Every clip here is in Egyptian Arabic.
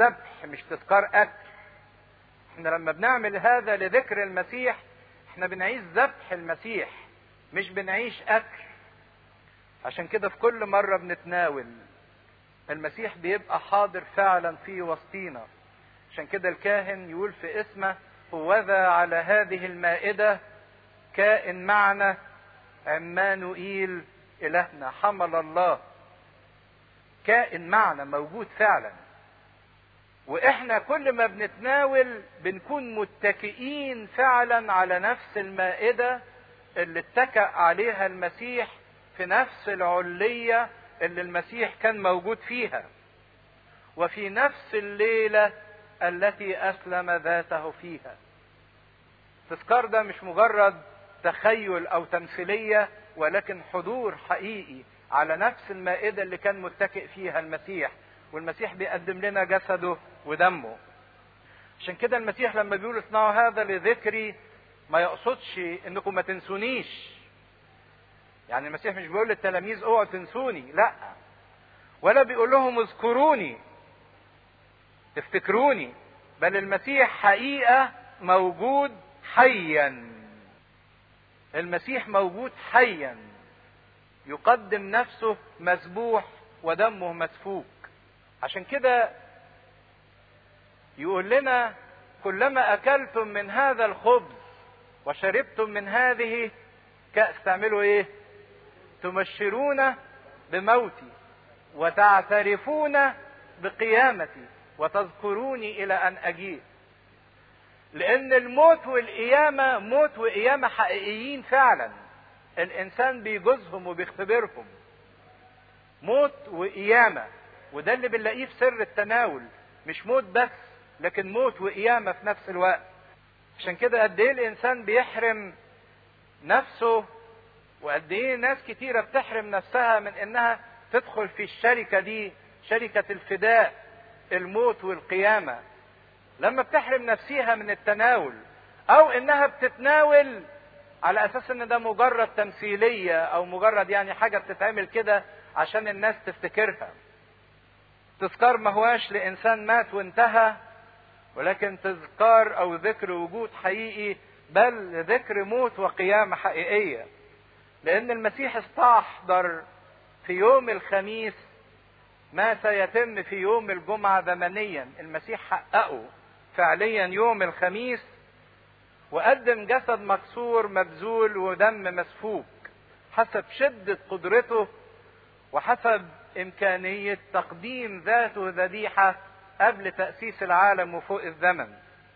ذبح مش تذكار اكل احنا لما بنعمل هذا لذكر المسيح احنا بنعيش ذبح المسيح مش بنعيش اكل عشان كده في كل مرة بنتناول المسيح بيبقى حاضر فعلا في وسطينا عشان كده الكاهن يقول في اسمه هوذا على هذه المائدة كائن معنا عمانوئيل إلهنا حمل الله كائن معنا موجود فعلا واحنا كل ما بنتناول بنكون متكئين فعلا على نفس المائدة اللي اتكأ عليها المسيح في نفس العلية اللي المسيح كان موجود فيها وفي نفس الليلة التي أسلم ذاته فيها التذكار ده مش مجرد تخيل أو تمثيلية ولكن حضور حقيقي على نفس المائدة اللي كان متكئ فيها المسيح والمسيح بيقدم لنا جسده ودمه عشان كده المسيح لما بيقول اصنعوا هذا لذكري ما يقصدش انكم ما تنسونيش يعني المسيح مش بيقول للتلاميذ اوعوا تنسوني لا ولا بيقول لهم اذكروني تفتكروني بل المسيح حقيقة موجود حيا المسيح موجود حيا يقدم نفسه مسبوح ودمه مسفوك عشان كده يقول لنا كلما اكلتم من هذا الخبز وشربتم من هذه كأس تعملوا ايه تمشرون بموتي وتعترفون بقيامتي وتذكروني الى ان اجيء لان الموت والقيامة موت وقيامة حقيقيين فعلا الانسان بيجوزهم وبيختبرهم موت وقيامة وده اللي بنلاقيه في سر التناول مش موت بس لكن موت وقيامة في نفس الوقت عشان كده قد ايه الانسان بيحرم نفسه وقد ايه ناس كتيرة بتحرم نفسها من انها تدخل في الشركة دي شركة الفداء الموت والقيامة لما بتحرم نفسها من التناول او انها بتتناول على اساس ان ده مجرد تمثيلية او مجرد يعني حاجة بتتعمل كده عشان الناس تفتكرها تذكار ما هواش لانسان مات وانتهى ولكن تذكار او ذكر وجود حقيقي بل ذكر موت وقيامة حقيقية لان المسيح استحضر في يوم الخميس ما سيتم في يوم الجمعة زمنيا المسيح حققه فعليا يوم الخميس وقدم جسد مكسور مبذول ودم مسفوك حسب شدة قدرته وحسب إمكانية تقديم ذاته ذبيحة قبل تأسيس العالم وفوق الزمن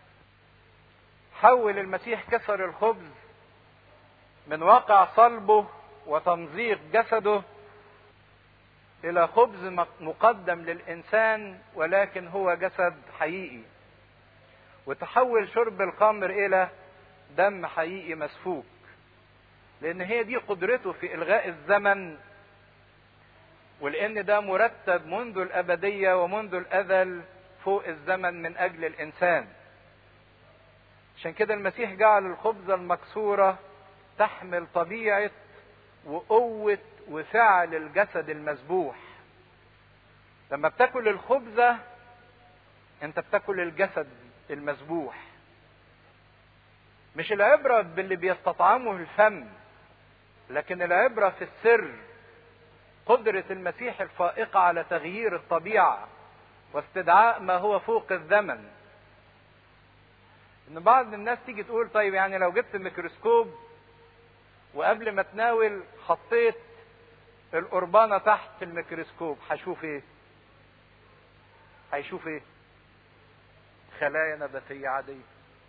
حول المسيح كسر الخبز من واقع صلبه وتمزيق جسده الى خبز مقدم للانسان ولكن هو جسد حقيقي وتحول شرب الخمر الى دم حقيقي مسفوك لان هي دي قدرته في الغاء الزمن ولان ده مرتب منذ الابديه ومنذ الازل فوق الزمن من اجل الانسان عشان كده المسيح جعل الخبزه المكسوره تحمل طبيعه وقوه وفعل الجسد المذبوح لما بتاكل الخبزه انت بتاكل الجسد المذبوح مش العبره باللي بيستطعمه الفم لكن العبره في السر قدره المسيح الفائقه على تغيير الطبيعه واستدعاء ما هو فوق الزمن ان بعض الناس تيجي تقول طيب يعني لو جبت ميكروسكوب وقبل ما تناول حطيت القربانة تحت الميكروسكوب هشوف ايه هيشوف ايه خلايا نباتية عادية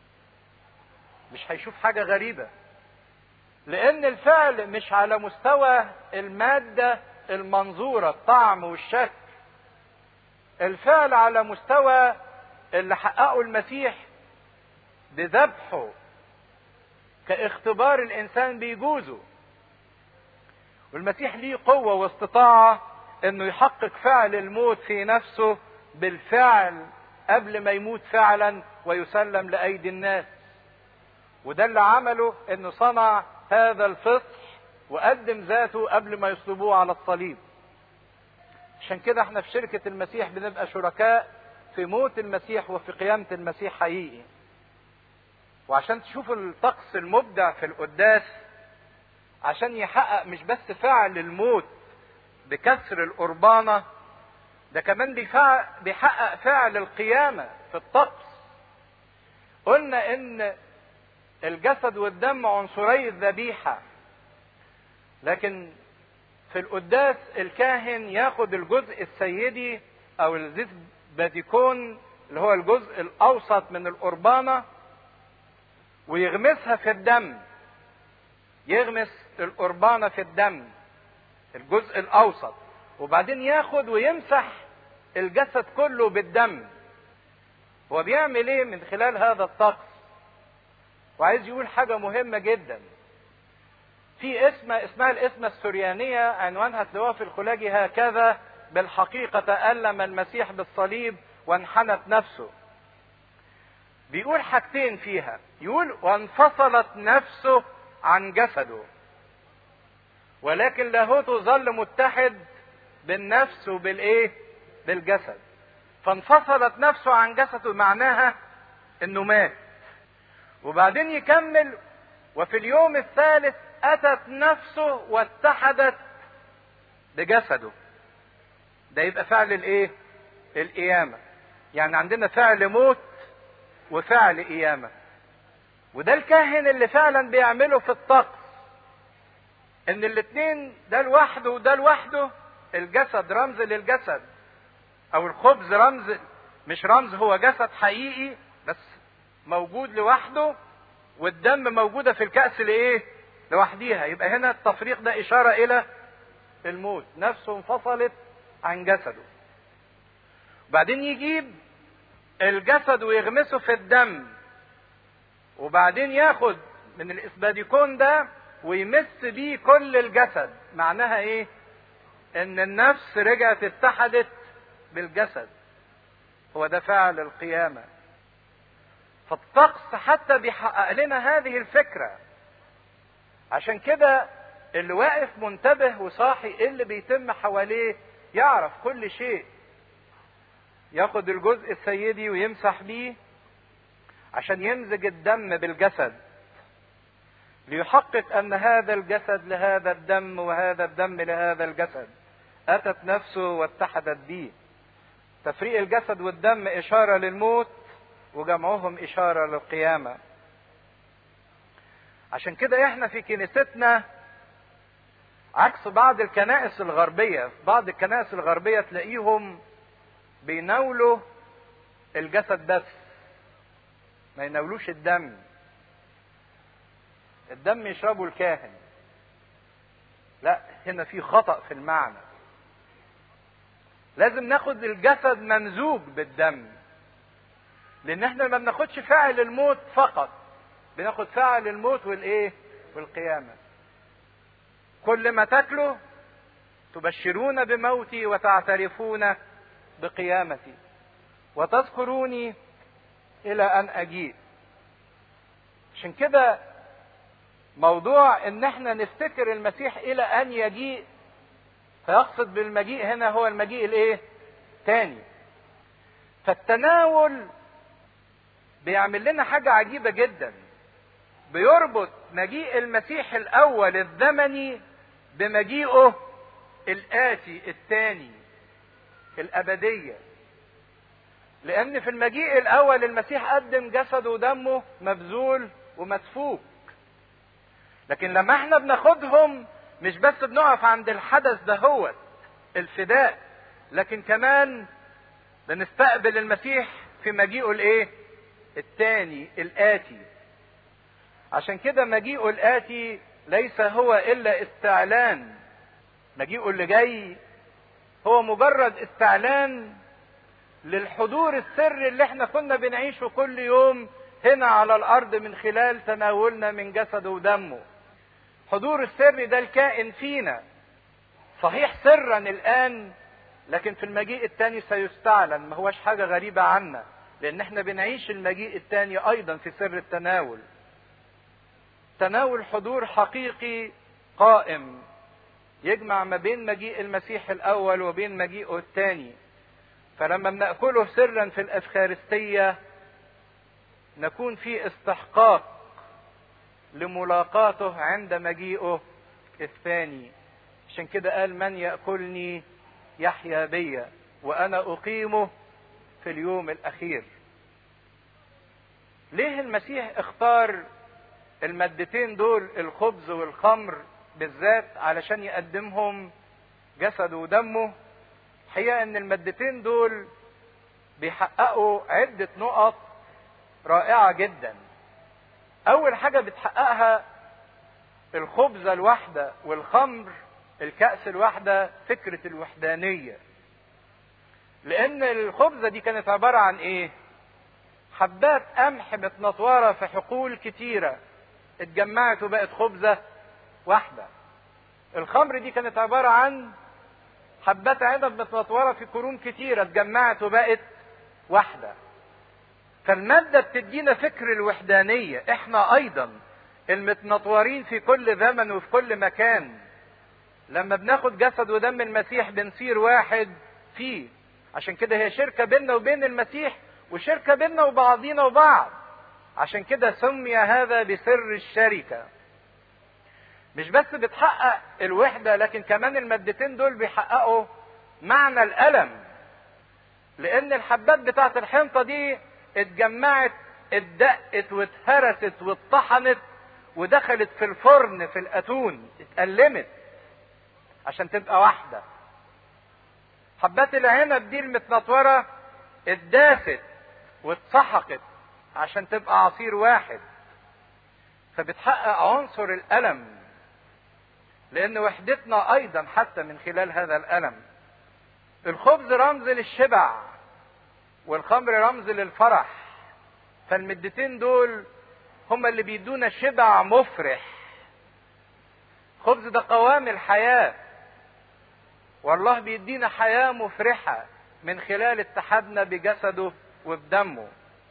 مش هيشوف حاجة غريبة لان الفعل مش على مستوى المادة المنظورة الطعم والشكل الفعل على مستوى اللي حققه المسيح بذبحه كاختبار الانسان بيجوزه والمسيح ليه قوة واستطاعة انه يحقق فعل الموت في نفسه بالفعل قبل ما يموت فعلا ويسلم لايدي الناس وده اللي عمله انه صنع هذا الفصح وقدم ذاته قبل ما يصلبوه على الصليب عشان كده احنا في شركة المسيح بنبقى شركاء في موت المسيح وفي قيامة المسيح حقيقي وعشان تشوفوا الطقس المبدع في القداس عشان يحقق مش بس فعل الموت بكسر القربانة ده كمان بيحقق فعل القيامة في الطقس قلنا ان الجسد والدم عنصري الذبيحة لكن في القداس الكاهن ياخد الجزء السيدي او الزيت باديكون اللي هو الجزء الاوسط من القربانه ويغمسها في الدم يغمس القربانه في الدم الجزء الاوسط وبعدين ياخد ويمسح الجسد كله بالدم هو بيعمل ايه من خلال هذا الطقس وعايز يقول حاجه مهمه جدا في اسم اسمها الاسمة السريانية عنوانها تلاقوها في الخلاجي هكذا بالحقيقة تألم المسيح بالصليب وانحنت نفسه. بيقول حاجتين فيها، يقول وانفصلت نفسه عن جسده. ولكن لاهوته ظل متحد بالنفس وبالايه؟ بالجسد. فانفصلت نفسه عن جسده معناها انه مات. وبعدين يكمل وفي اليوم الثالث اتت نفسه واتحدت بجسده ده يبقى فعل الايه القيامة يعني عندنا فعل موت وفعل قيامة وده الكاهن اللي فعلا بيعمله في الطقس ان الاتنين ده لوحده وده لوحده الجسد رمز للجسد او الخبز رمز مش رمز هو جسد حقيقي بس موجود لوحده والدم موجوده في الكأس لايه لوحديها يبقى هنا التفريق ده اشاره الى الموت نفسه انفصلت عن جسده بعدين يجيب الجسد ويغمسه في الدم وبعدين ياخد من الاسباديكون ده ويمس بيه كل الجسد معناها ايه ان النفس رجعت اتحدت بالجسد هو ده فعل القيامه فالطقس حتى بيحقق لنا هذه الفكره عشان كده اللي واقف منتبه وصاحي ايه اللي بيتم حواليه يعرف كل شيء ياخد الجزء السيدي ويمسح بيه عشان يمزج الدم بالجسد ليحقق ان هذا الجسد لهذا الدم وهذا الدم لهذا الجسد اتت نفسه واتحدت به تفريق الجسد والدم اشاره للموت وجمعهم اشاره للقيامه عشان كده احنا في كنيستنا عكس بعض الكنائس الغربية بعض الكنائس الغربية تلاقيهم بيناولوا الجسد بس ما يناولوش الدم الدم يشربه الكاهن لا هنا في خطأ في المعنى لازم ناخد الجسد ممزوج بالدم لان احنا ما بناخدش فعل الموت فقط بناخد فعل الموت والايه والقيامه كل ما تاكلوا تبشرون بموتي وتعترفون بقيامتي وتذكروني الى ان اجيء عشان كده موضوع ان احنا نفتكر المسيح الى ان يجيء فيقصد بالمجيء هنا هو المجيء الايه تاني فالتناول بيعمل لنا حاجة عجيبة جدا بيربط مجيء المسيح الاول الزمني بمجيئه الاتي الثاني الابديه لان في المجيء الاول المسيح قدم جسده ودمه مبذول ومدفوك لكن لما احنا بناخدهم مش بس بنقف عند الحدث دهوت الفداء لكن كمان بنستقبل المسيح في مجيئه الايه الثاني الاتي عشان كده مجيئه الآتي ليس هو إلا استعلان مجيئه اللي جاي هو مجرد استعلان للحضور السري اللي احنا كنا بنعيشه كل يوم هنا على الأرض من خلال تناولنا من جسده ودمه حضور السر ده الكائن فينا صحيح سرا الآن لكن في المجيء الثاني سيستعلن ما هوش حاجة غريبة عنا لأن احنا بنعيش المجيء الثاني أيضا في سر التناول تناول حضور حقيقي قائم يجمع ما بين مجيء المسيح الاول وبين مجيئه الثاني فلما بناكله سرا في الافخارستيه نكون في استحقاق لملاقاته عند مجيئه الثاني عشان كده قال من ياكلني يحيا بي وانا اقيمه في اليوم الاخير ليه المسيح اختار المادتين دول الخبز والخمر بالذات علشان يقدمهم جسده ودمه الحقيقه ان المادتين دول بيحققوا عده نقط رائعه جدا اول حاجه بتحققها الخبزه الواحده والخمر الكأس الواحده فكره الوحدانيه لان الخبزه دي كانت عباره عن ايه حبات قمح متنطوره في حقول كتيره اتجمعت وبقت خبزه واحده الخمر دي كانت عباره عن حبات عنب متنطوره في قرون كتيره اتجمعت وبقت واحده فالماده بتدينا فكر الوحدانيه احنا ايضا المتنطورين في كل زمن وفي كل مكان لما بناخد جسد ودم المسيح بنصير واحد فيه عشان كده هي شركه بيننا وبين المسيح وشركه بيننا وبعضينا وبعض عشان كده سمي هذا بسر الشركه مش بس بتحقق الوحده لكن كمان المادتين دول بيحققوا معنى الالم لان الحبات بتاعت الحنطه دي اتجمعت اتدقت واتهرست واتطحنت ودخلت في الفرن في الاتون اتألمت عشان تبقى واحده حبات العنب دي المتنطوره اتداست واتسحقت عشان تبقى عصير واحد فبتحقق عنصر الالم لان وحدتنا ايضا حتى من خلال هذا الالم الخبز رمز للشبع والخمر رمز للفرح فالمدتين دول هما اللي بيدونا شبع مفرح خبز ده قوام الحياه والله بيدينا حياه مفرحه من خلال اتحادنا بجسده وبدمه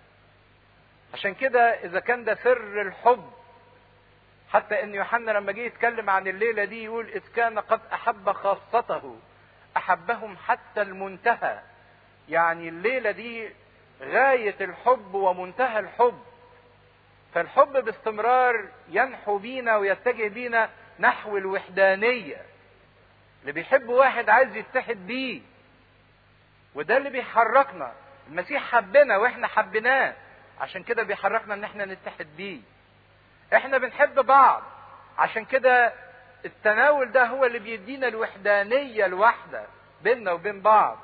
عشان كده اذا كان ده سر الحب حتى ان يوحنا لما جه يتكلم عن الليله دي يقول اذ كان قد احب خاصته احبهم حتى المنتهى يعني الليله دي غايه الحب ومنتهى الحب فالحب باستمرار ينحو بينا ويتجه بينا نحو الوحدانيه اللي بيحب واحد عايز يتحد بيه وده اللي بيحركنا المسيح حبنا واحنا حبيناه عشان كده بيحركنا ان احنا نتحد بيه احنا بنحب بعض عشان كده التناول ده هو اللي بيدينا الوحدانية الواحدة بيننا وبين بعض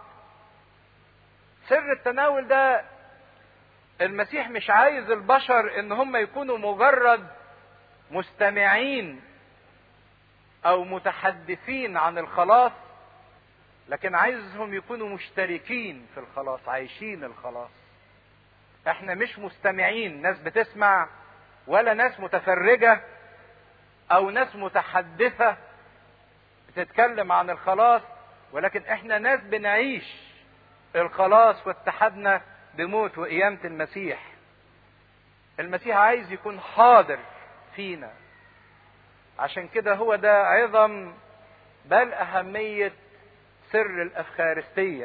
سر التناول ده المسيح مش عايز البشر ان هم يكونوا مجرد مستمعين او متحدثين عن الخلاص لكن عايزهم يكونوا مشتركين في الخلاص عايشين الخلاص احنا مش مستمعين ناس بتسمع ولا ناس متفرجة او ناس متحدثة بتتكلم عن الخلاص ولكن احنا ناس بنعيش الخلاص واتحادنا بموت وقيامة المسيح المسيح عايز يكون حاضر فينا عشان كده هو ده عظم بل أهمية سر الأفخارستية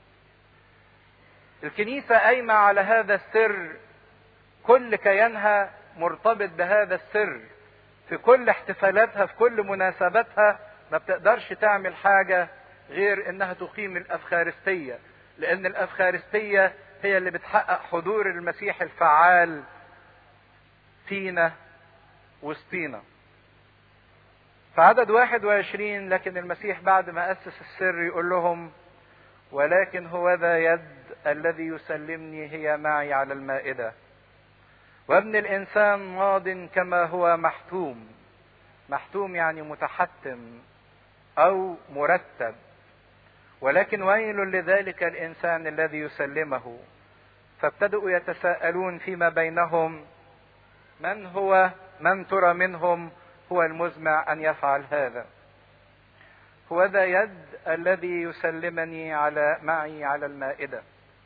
الكنيسة قايمة على هذا السر كل كيانها مرتبط بهذا السر في كل احتفالاتها في كل مناسباتها ما بتقدرش تعمل حاجة غير انها تقيم الافخارستية لان الافخارستية هي اللي بتحقق حضور المسيح الفعال فينا وسطينا في عدد واحد وعشرين لكن المسيح بعد ما أسس السر يقول لهم ولكن هو ذا يد الذي يسلمني هي معي على المائدة وابن الإنسان ماض كما هو محتوم محتوم يعني متحتم أو مرتب ولكن ويل لذلك الإنسان الذي يسلمه فابتدأوا يتساءلون فيما بينهم من هو من ترى منهم هو المزمع ان يفعل هذا هو ذا يد الذي يسلمني على معي على المائده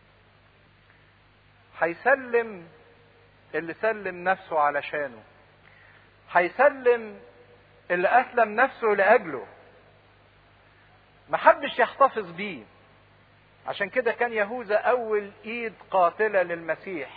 هيسلم اللي سلم نفسه علشانه هيسلم اللي اسلم نفسه لاجله محدش يحتفظ بيه عشان كده كان يهوذا اول ايد قاتلة للمسيح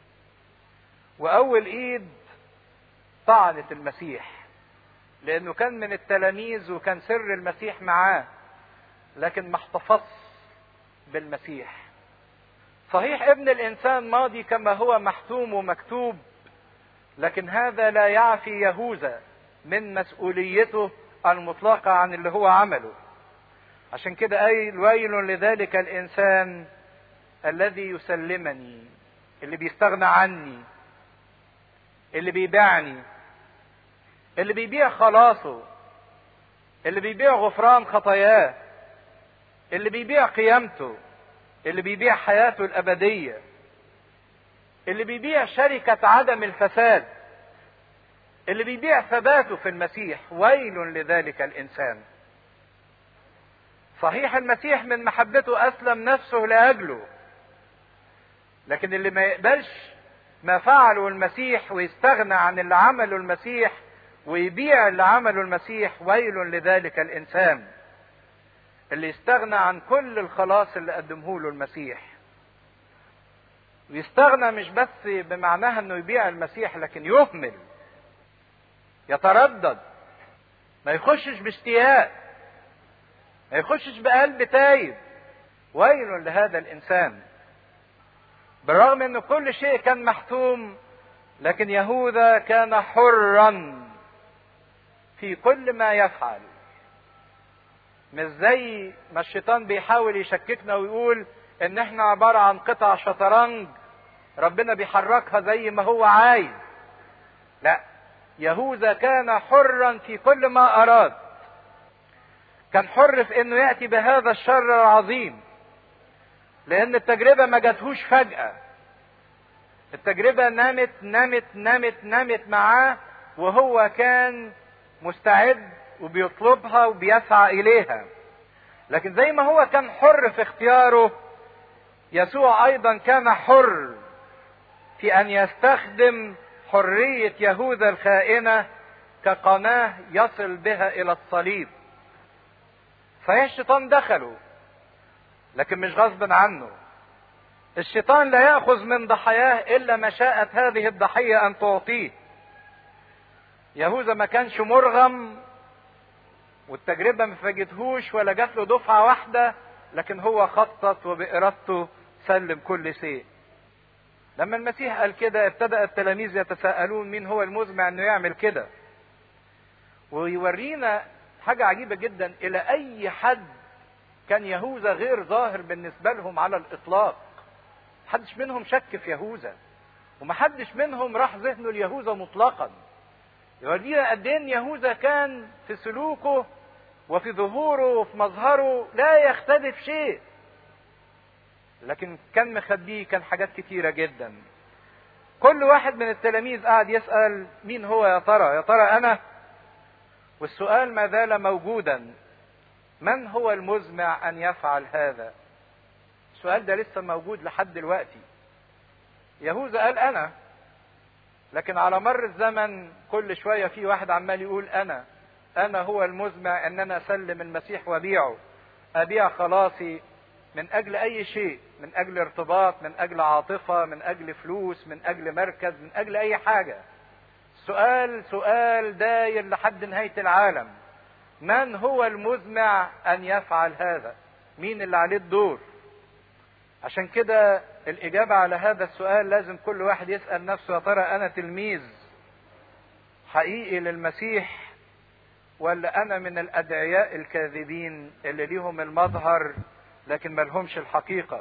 واول ايد طعنت المسيح لانه كان من التلاميذ وكان سر المسيح معاه لكن ما احتفظش بالمسيح صحيح ابن الانسان ماضي كما هو محتوم ومكتوب لكن هذا لا يعفي يهوذا من مسؤوليته المطلقة عن اللي هو عمله عشان كده أي ويل لذلك الإنسان الذي يسلمني اللي بيستغنى عني اللي بيبيعني اللي بيبيع خلاصه اللي بيبيع غفران خطاياه اللي بيبيع قيامته اللي بيبيع حياته الأبدية اللي بيبيع شركة عدم الفساد اللي بيبيع ثباته في المسيح ويل لذلك الإنسان صحيح المسيح من محبته أسلم نفسه لأجله لكن اللي ما يقبلش ما فعله المسيح ويستغنى عن اللي عمله المسيح ويبيع اللي عمله المسيح ويل لذلك الإنسان اللي يستغنى عن كل الخلاص اللي قدمه له المسيح ويستغنى مش بس بمعناها انه يبيع المسيح لكن يهمل يتردد ما يخشش باشتياق ما يخشش بقلب تايب ويل لهذا الانسان بالرغم ان كل شيء كان محتوم لكن يهوذا كان حرا في كل ما يفعل مش زي ما الشيطان بيحاول يشككنا ويقول ان احنا عبارة عن قطع شطرنج ربنا بيحركها زي ما هو عايز لا يهوذا كان حرا في كل ما اراد كان حر في انه ياتي بهذا الشر العظيم لان التجربه ما جاتهوش فجاه التجربه نامت نامت نامت نامت معاه وهو كان مستعد وبيطلبها وبيسعى اليها لكن زي ما هو كان حر في اختياره يسوع ايضا كان حر في ان يستخدم حريه يهوذا الخائنه كقناه يصل بها الى الصليب فهي الشيطان دخله لكن مش غصب عنه الشيطان لا ياخذ من ضحاياه الا ما شاءت هذه الضحيه ان تعطيه يهوذا ما كانش مرغم والتجربه ما فاجتهوش ولا جات له دفعه واحده لكن هو خطط وبارادته سلم كل شيء لما المسيح قال كده ابتدأ التلاميذ يتساءلون مين هو المزمع انه يعمل كده ويورينا حاجة عجيبة جدا إلى أي حد كان يهوذا غير ظاهر بالنسبة لهم على الإطلاق محدش منهم شك في يهوذا ومحدش منهم راح ذهنه ليهوذا مطلقا يورينا قد ايه يهوذا كان في سلوكه وفي ظهوره وفي مظهره لا يختلف شيء لكن كان مخبيه كان حاجات كتيره جدا كل واحد من التلاميذ قاعد يسال مين هو يا ترى يا ترى انا والسؤال ما زال موجودا من هو المزمع ان يفعل هذا السؤال ده لسه موجود لحد دلوقتي يهوذا قال انا لكن على مر الزمن كل شويه في واحد عمال يقول انا انا هو المزمع ان انا اسلم المسيح وابيعه ابيع خلاصي من اجل اي شيء من اجل ارتباط من اجل عاطفه من اجل فلوس من اجل مركز من اجل اي حاجه سؤال سؤال داير لحد نهايه العالم من هو المزمع ان يفعل هذا مين اللي عليه الدور عشان كده الاجابه على هذا السؤال لازم كل واحد يسال نفسه يا ترى انا تلميذ حقيقي للمسيح ولا انا من الادعياء الكاذبين اللي ليهم المظهر لكن ما لهمش الحقيقة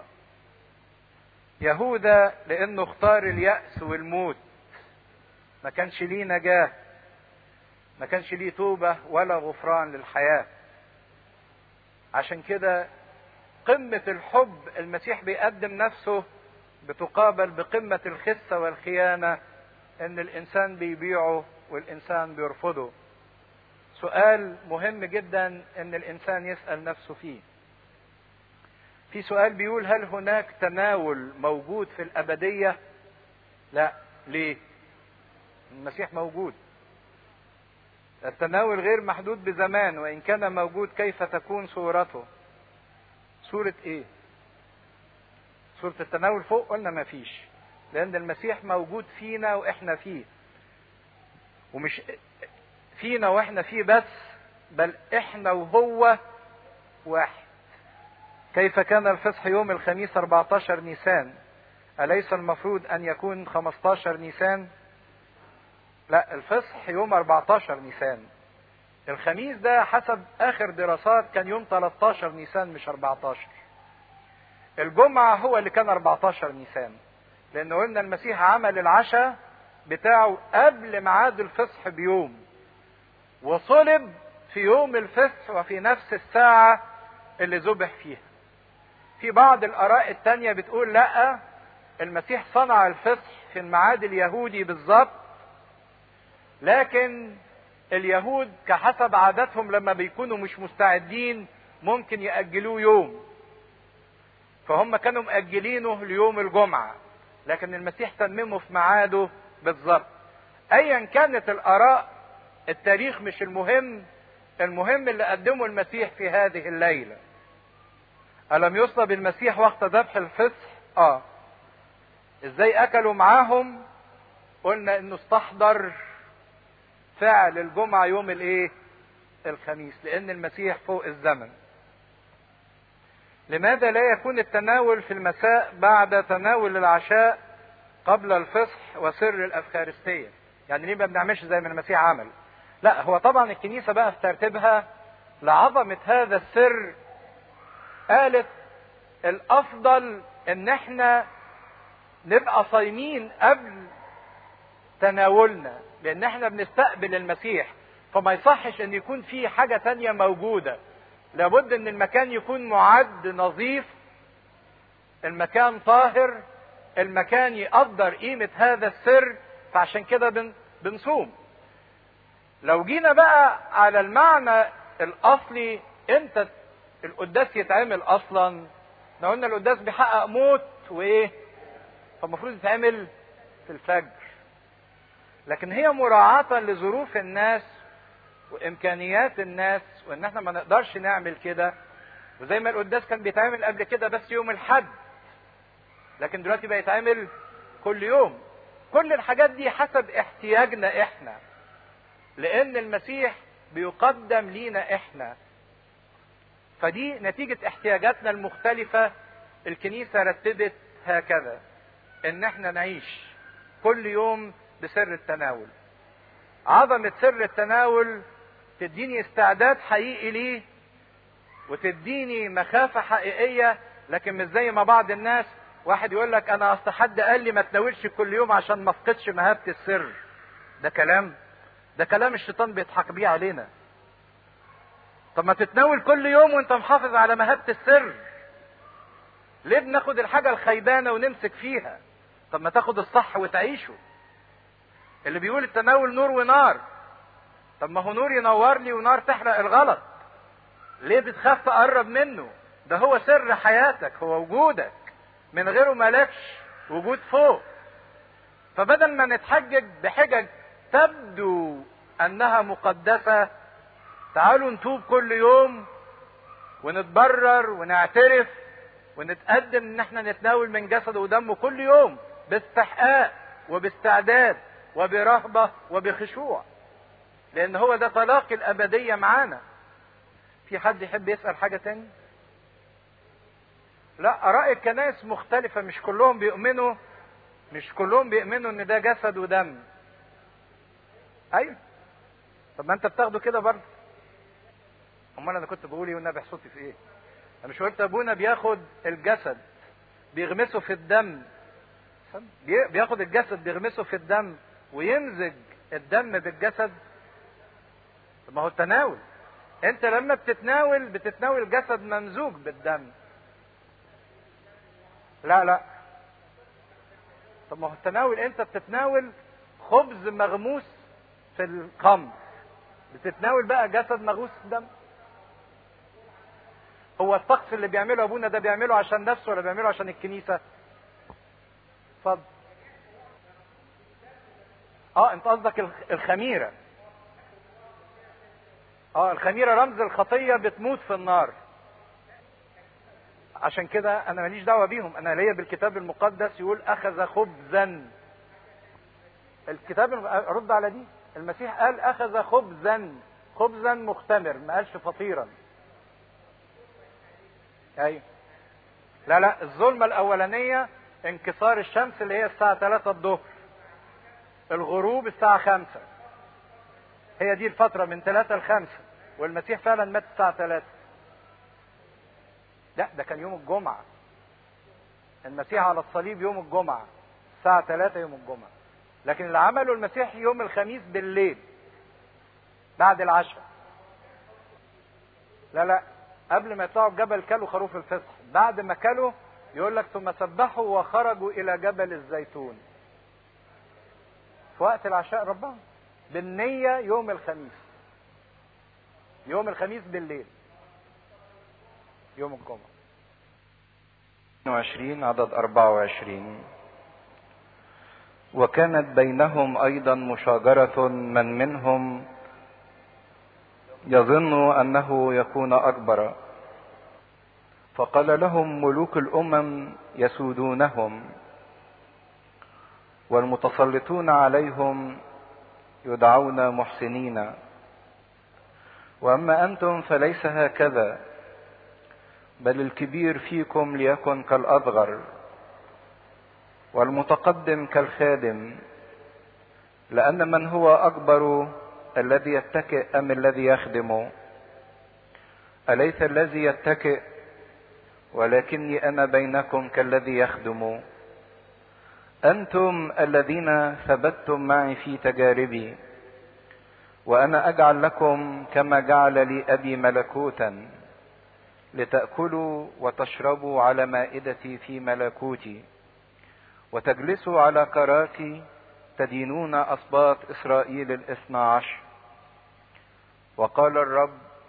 يهوذا لانه اختار اليأس والموت ما كانش ليه نجاة ما كانش ليه توبة ولا غفران للحياة عشان كده قمة الحب المسيح بيقدم نفسه بتقابل بقمة الخسة والخيانة ان الانسان بيبيعه والانسان بيرفضه سؤال مهم جدا ان الانسان يسأل نفسه فيه في سؤال بيقول هل هناك تناول موجود في الأبدية؟ لا، ليه؟ المسيح موجود. التناول غير محدود بزمان وإن كان موجود كيف تكون صورته؟ صورة إيه؟ سورة التناول فوق قلنا ما فيش لأن المسيح موجود فينا وإحنا فيه ومش فينا وإحنا فيه بس بل إحنا وهو واحد كيف كان الفصح يوم الخميس 14 نيسان أليس المفروض أن يكون 15 نيسان لا الفصح يوم 14 نيسان الخميس ده حسب آخر دراسات كان يوم 13 نيسان مش 14 الجمعة هو اللي كان 14 نيسان لأن قلنا المسيح عمل العشاء بتاعه قبل ميعاد الفصح بيوم وصلب في يوم الفصح وفي نفس الساعة اللي ذبح فيها في بعض الآراء التانية بتقول لا المسيح صنع الفصح في الميعاد اليهودي بالظبط لكن اليهود كحسب عاداتهم لما بيكونوا مش مستعدين ممكن يأجلوه يوم فهم كانوا مأجلينه ليوم الجمعة لكن المسيح تممه في ميعاده بالظبط ايا كانت الاراء التاريخ مش المهم المهم اللي قدمه المسيح في هذه الليلة ألم يصلب المسيح وقت ذبح الفصح؟ آه. إزاي أكلوا معاهم؟ قلنا إنه استحضر فعل الجمعة يوم الإيه؟ الخميس، لأن المسيح فوق الزمن. لماذا لا يكون التناول في المساء بعد تناول العشاء قبل الفصح وسر الأفخارستية؟ يعني ليه ما بنعملش زي ما المسيح عمل؟ لا هو طبعا الكنيسة بقى في ترتيبها لعظمة هذا السر قالت الأفضل إن احنا نبقى صايمين قبل تناولنا لأن احنا بنستقبل المسيح فما يصحش إن يكون في حاجة تانية موجودة لابد إن المكان يكون معد نظيف المكان طاهر المكان يقدر قيمة هذا السر فعشان كده بن بنصوم لو جينا بقى على المعنى الاصلي امتى القداس يتعمل اصلا احنا قلنا القداس بيحقق موت وايه فالمفروض يتعمل في الفجر لكن هي مراعاة لظروف الناس وامكانيات الناس وان احنا ما نقدرش نعمل كده وزي ما القداس كان بيتعمل قبل كده بس يوم الحد لكن دلوقتي بقى يتعمل كل يوم كل الحاجات دي حسب احتياجنا احنا لان المسيح بيقدم لينا احنا فدي نتيجة احتياجاتنا المختلفة الكنيسة رتبت هكذا ان احنا نعيش كل يوم بسر التناول عظمة سر التناول تديني استعداد حقيقي ليه وتديني مخافة حقيقية لكن مش زي ما بعض الناس واحد يقول لك انا اصل حد قال لي ما تناولش كل يوم عشان ما افقدش مهابة السر ده كلام ده كلام الشيطان بيضحك بيه علينا طب ما تتناول كل يوم وانت محافظ على مهابة السر ليه بناخد الحاجة الخيبانة ونمسك فيها طب ما تاخد الصح وتعيشه اللي بيقول التناول نور ونار طب ما هو نور ينور لي ونار تحرق الغلط ليه بتخاف تقرب منه ده هو سر حياتك هو وجودك من غيره مالكش وجود فوق فبدل ما نتحجج بحجج تبدو انها مقدسة تعالوا نتوب كل يوم ونتبرر ونعترف ونتقدم ان احنا نتناول من جسده ودمه كل يوم باستحقاق وباستعداد وبرهبة وبخشوع لان هو ده تلاقي الابدية معانا في حد يحب يسأل حاجة تاني لا اراء الكنائس مختلفة مش كلهم بيؤمنوا مش كلهم بيؤمنوا ان ده جسد ودم ايوه طب ما انت بتاخده كده برضه امال انا كنت بقول ايه والنبي صوتي في ايه انا مش قلت ابونا بياخد الجسد بيغمسه في الدم بياخد الجسد بيغمسه في الدم ويمزج الدم بالجسد ما هو التناول انت لما بتتناول بتتناول جسد ممزوج بالدم لا لا طب ما هو التناول انت بتتناول خبز مغموس في الخمر بتتناول بقى جسد مغوص دم هو الطقس اللي بيعمله ابونا ده بيعمله عشان نفسه ولا بيعمله عشان الكنيسه اتفضل اه انت قصدك الخميره اه الخميره رمز الخطيه بتموت في النار عشان كده انا ماليش دعوه بيهم انا ليا بالكتاب المقدس يقول اخذ خبزا الكتاب رد على دي المسيح قال اخذ خبزا خبزا مختمر ما قالش فطيرا ايوه لا لا الظلمه الاولانيه انكسار الشمس اللي هي الساعه 3 الظهر الغروب الساعه 5 هي دي الفتره من 3 ل 5 والمسيح فعلا مات الساعه 3 لا ده كان يوم الجمعة المسيح على الصليب يوم الجمعة الساعة 3 يوم الجمعة لكن اللي عمله المسيح يوم الخميس بالليل بعد العشاء لا لا قبل ما يطلعوا الجبل كلوا خروف الفصح بعد ما كلوا يقول لك ثم سبحوا وخرجوا الى جبل الزيتون في وقت العشاء ربهم بالنية يوم الخميس يوم الخميس بالليل يوم الجمعة 22 عدد 24 وكانت بينهم أيضا مشاجرة من منهم يظن أنه يكون أكبر فقال لهم ملوك الأمم يسودونهم والمتسلطون عليهم يدعون محسنين واما انتم فليس هكذا بل الكبير فيكم ليكن كالاصغر والمتقدم كالخادم لان من هو اكبر الذي يتكئ ام الذي يخدم اليس الذي يتكئ ولكني انا بينكم كالذي يخدم انتم الذين ثبتتم معي في تجاربي وانا اجعل لكم كما جعل لي ابي ملكوتا لتاكلوا وتشربوا على مائدتي في ملكوتي وتجلسوا على كراسي تدينون اسباط اسرائيل الاثنى عشر وقال الرب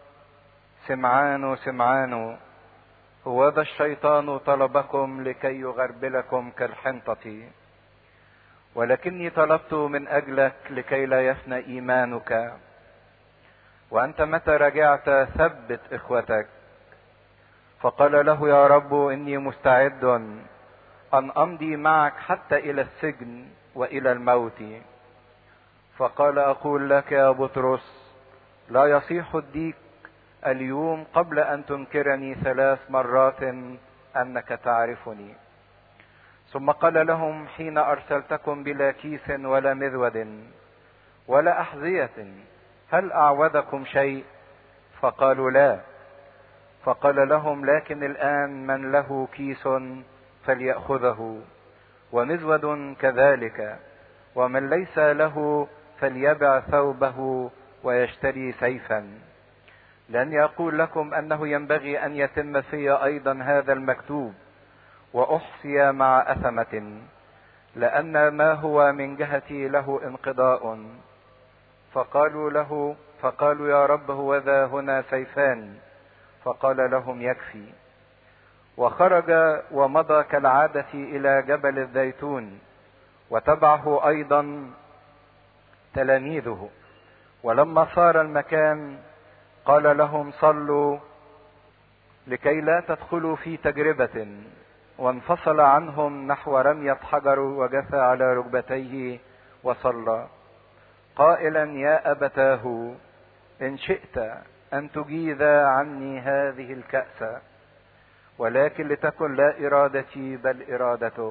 سمعان سمعان هوذا الشيطان طلبكم لكي يغربلكم كالحنطة ولكني طلبت من أجلك لكي لا يفنى إيمانك وأنت متى رجعت ثبت إخوتك فقال له يا رب إني مستعد أن أمضي معك حتى إلى السجن وإلى الموت فقال أقول لك يا بطرس لا يصيح الديك اليوم قبل ان تنكرني ثلاث مرات انك تعرفني ثم قال لهم حين ارسلتكم بلا كيس ولا مذود ولا احذيه هل اعوذكم شيء فقالوا لا فقال لهم لكن الان من له كيس فلياخذه ومذود كذلك ومن ليس له فليبع ثوبه ويشتري سيفا لأني أقول لكم أنه ينبغي أن يتم في أيضا هذا المكتوب وأحصي مع أثمة لأن ما هو من جهتي له انقضاء فقالوا له فقالوا يا رب هو ذا هنا سيفان فقال لهم يكفي وخرج ومضى كالعادة إلى جبل الزيتون وتبعه أيضا تلاميذه ولما صار المكان قال لهم صلوا لكي لا تدخلوا في تجربة وانفصل عنهم نحو رمية حجر وجثى على ركبتيه وصلى قائلا يا أبتاه إن شئت أن تجيز عني هذه الكأس ولكن لتكن لا إرادتي بل إرادتك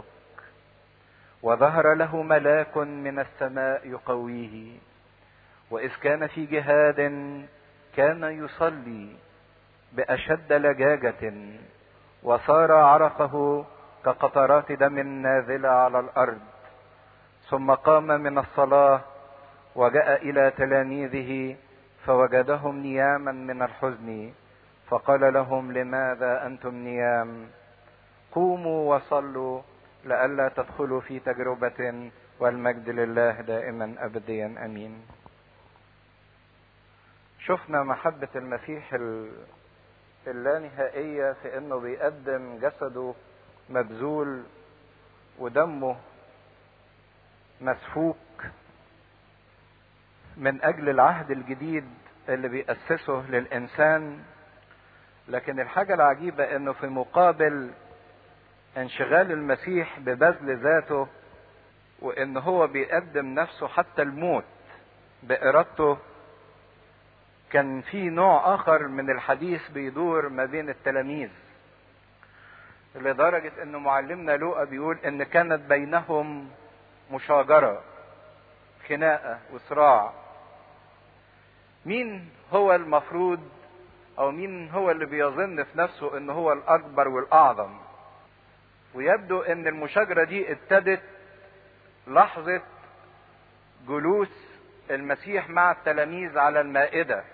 وظهر له ملاك من السماء يقويه وإذ كان في جهاد كان يصلي باشد لجاجه وصار عرقه كقطرات دم نازله على الارض ثم قام من الصلاه وجاء الى تلاميذه فوجدهم نياما من الحزن فقال لهم لماذا انتم نيام قوموا وصلوا لئلا تدخلوا في تجربه والمجد لله دائما ابديا امين شفنا محبة المسيح اللانهائية في انه بيقدم جسده مبذول ودمه مسفوك من اجل العهد الجديد اللي بيأسسه للانسان لكن الحاجة العجيبة انه في مقابل انشغال المسيح ببذل ذاته وان هو بيقدم نفسه حتى الموت بارادته كان في نوع اخر من الحديث بيدور ما بين التلاميذ لدرجة ان معلمنا لوقا بيقول ان كانت بينهم مشاجرة خناقة وصراع مين هو المفروض او مين هو اللي بيظن في نفسه ان هو الاكبر والاعظم ويبدو ان المشاجرة دي ابتدت لحظة جلوس المسيح مع التلاميذ على المائدة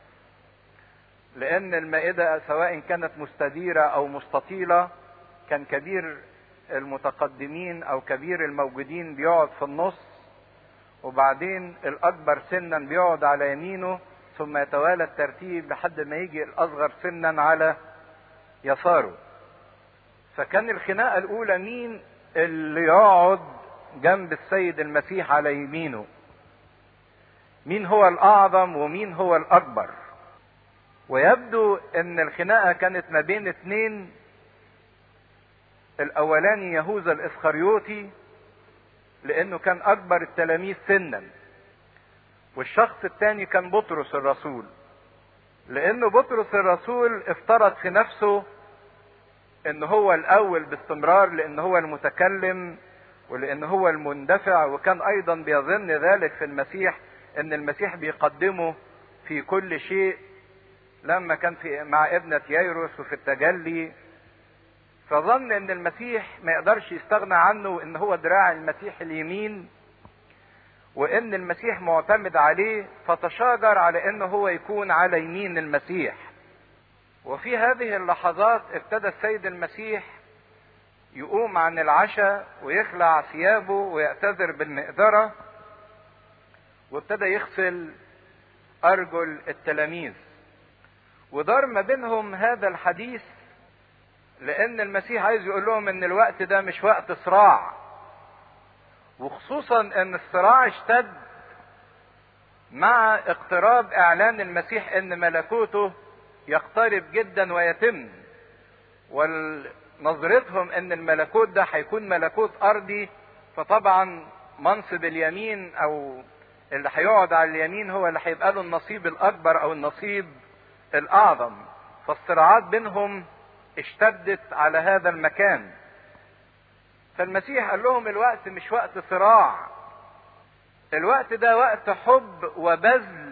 لان المائدة سواء كانت مستديرة او مستطيلة كان كبير المتقدمين او كبير الموجودين بيقعد في النص وبعدين الاكبر سنا بيقعد على يمينه ثم يتوالى الترتيب لحد ما يجي الاصغر سنا على يساره فكان الخناقه الاولى مين اللي يقعد جنب السيد المسيح على يمينه مين هو الاعظم ومين هو الاكبر ويبدو ان الخناقه كانت ما بين اتنين الاولاني يهوذا الاسخريوطي لانه كان اكبر التلاميذ سنا والشخص الثاني كان بطرس الرسول لانه بطرس الرسول افترض في نفسه ان هو الاول باستمرار لان هو المتكلم ولان هو المندفع وكان ايضا بيظن ذلك في المسيح ان المسيح بيقدمه في كل شيء لما كان في مع ابنة ييروس وفي التجلي فظن ان المسيح ما يقدرش يستغنى عنه وان هو دراع المسيح اليمين وان المسيح معتمد عليه فتشاجر على انه هو يكون على يمين المسيح وفي هذه اللحظات ابتدى السيد المسيح يقوم عن العشاء ويخلع ثيابه ويعتذر بالمقدرة وابتدى يغسل أرجل التلاميذ ودار ما بينهم هذا الحديث لأن المسيح عايز يقول لهم إن الوقت ده مش وقت صراع وخصوصا إن الصراع اشتد مع اقتراب إعلان المسيح إن ملكوته يقترب جدا ويتم ونظرتهم ان الملكوت ده هيكون ملكوت ارضي فطبعا منصب اليمين او اللي هيقعد على اليمين هو اللي هيبقى له النصيب الاكبر او النصيب الاعظم فالصراعات بينهم اشتدت على هذا المكان فالمسيح قال لهم الوقت مش وقت صراع الوقت ده وقت حب وبذل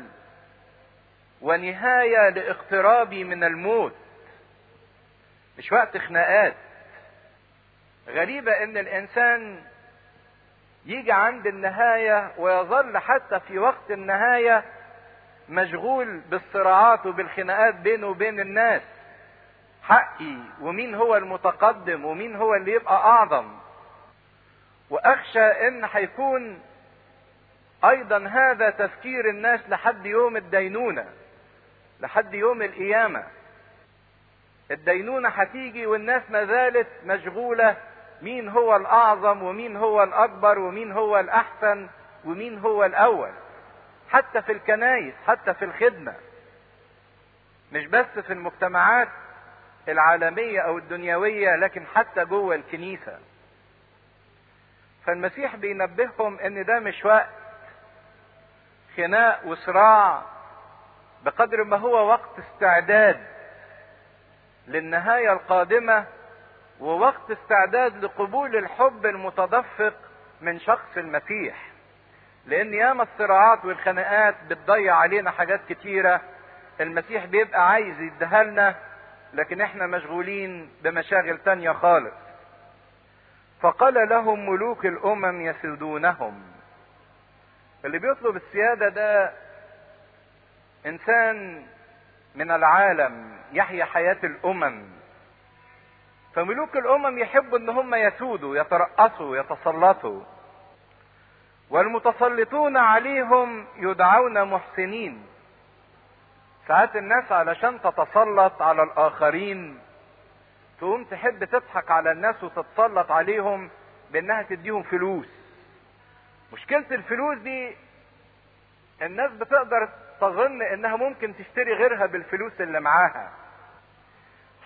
ونهاية لاقترابي من الموت مش وقت خناقات غريبة ان الانسان يجي عند النهاية ويظل حتى في وقت النهاية مشغول بالصراعات وبالخناقات بينه وبين الناس حقي ومين هو المتقدم ومين هو اللي يبقى اعظم واخشى ان هيكون ايضا هذا تفكير الناس لحد يوم الدينونه لحد يوم القيامه الدينونه هتيجي والناس ما زالت مشغوله مين هو الاعظم ومين هو الاكبر ومين هو الاحسن ومين هو الاول حتى في الكنايس حتى في الخدمه مش بس في المجتمعات العالميه او الدنيويه لكن حتى جوه الكنيسه فالمسيح بينبههم ان ده مش وقت خناق وصراع بقدر ما هو وقت استعداد للنهايه القادمه ووقت استعداد لقبول الحب المتدفق من شخص المسيح لان ياما الصراعات والخناقات بتضيع علينا حاجات كتيره المسيح بيبقى عايز يديها لنا لكن احنا مشغولين بمشاغل تانية خالص فقال لهم ملوك الامم يسودونهم اللي بيطلب السيادة ده انسان من العالم يحيا حياة الامم فملوك الامم يحبوا ان هم يسودوا يترأسوا يتسلطوا والمتسلطون عليهم يدعون محسنين ساعات الناس علشان تتسلط على الاخرين تقوم تحب تضحك على الناس وتتسلط عليهم بانها تديهم فلوس مشكلة الفلوس دي الناس بتقدر تظن انها ممكن تشتري غيرها بالفلوس اللي معاها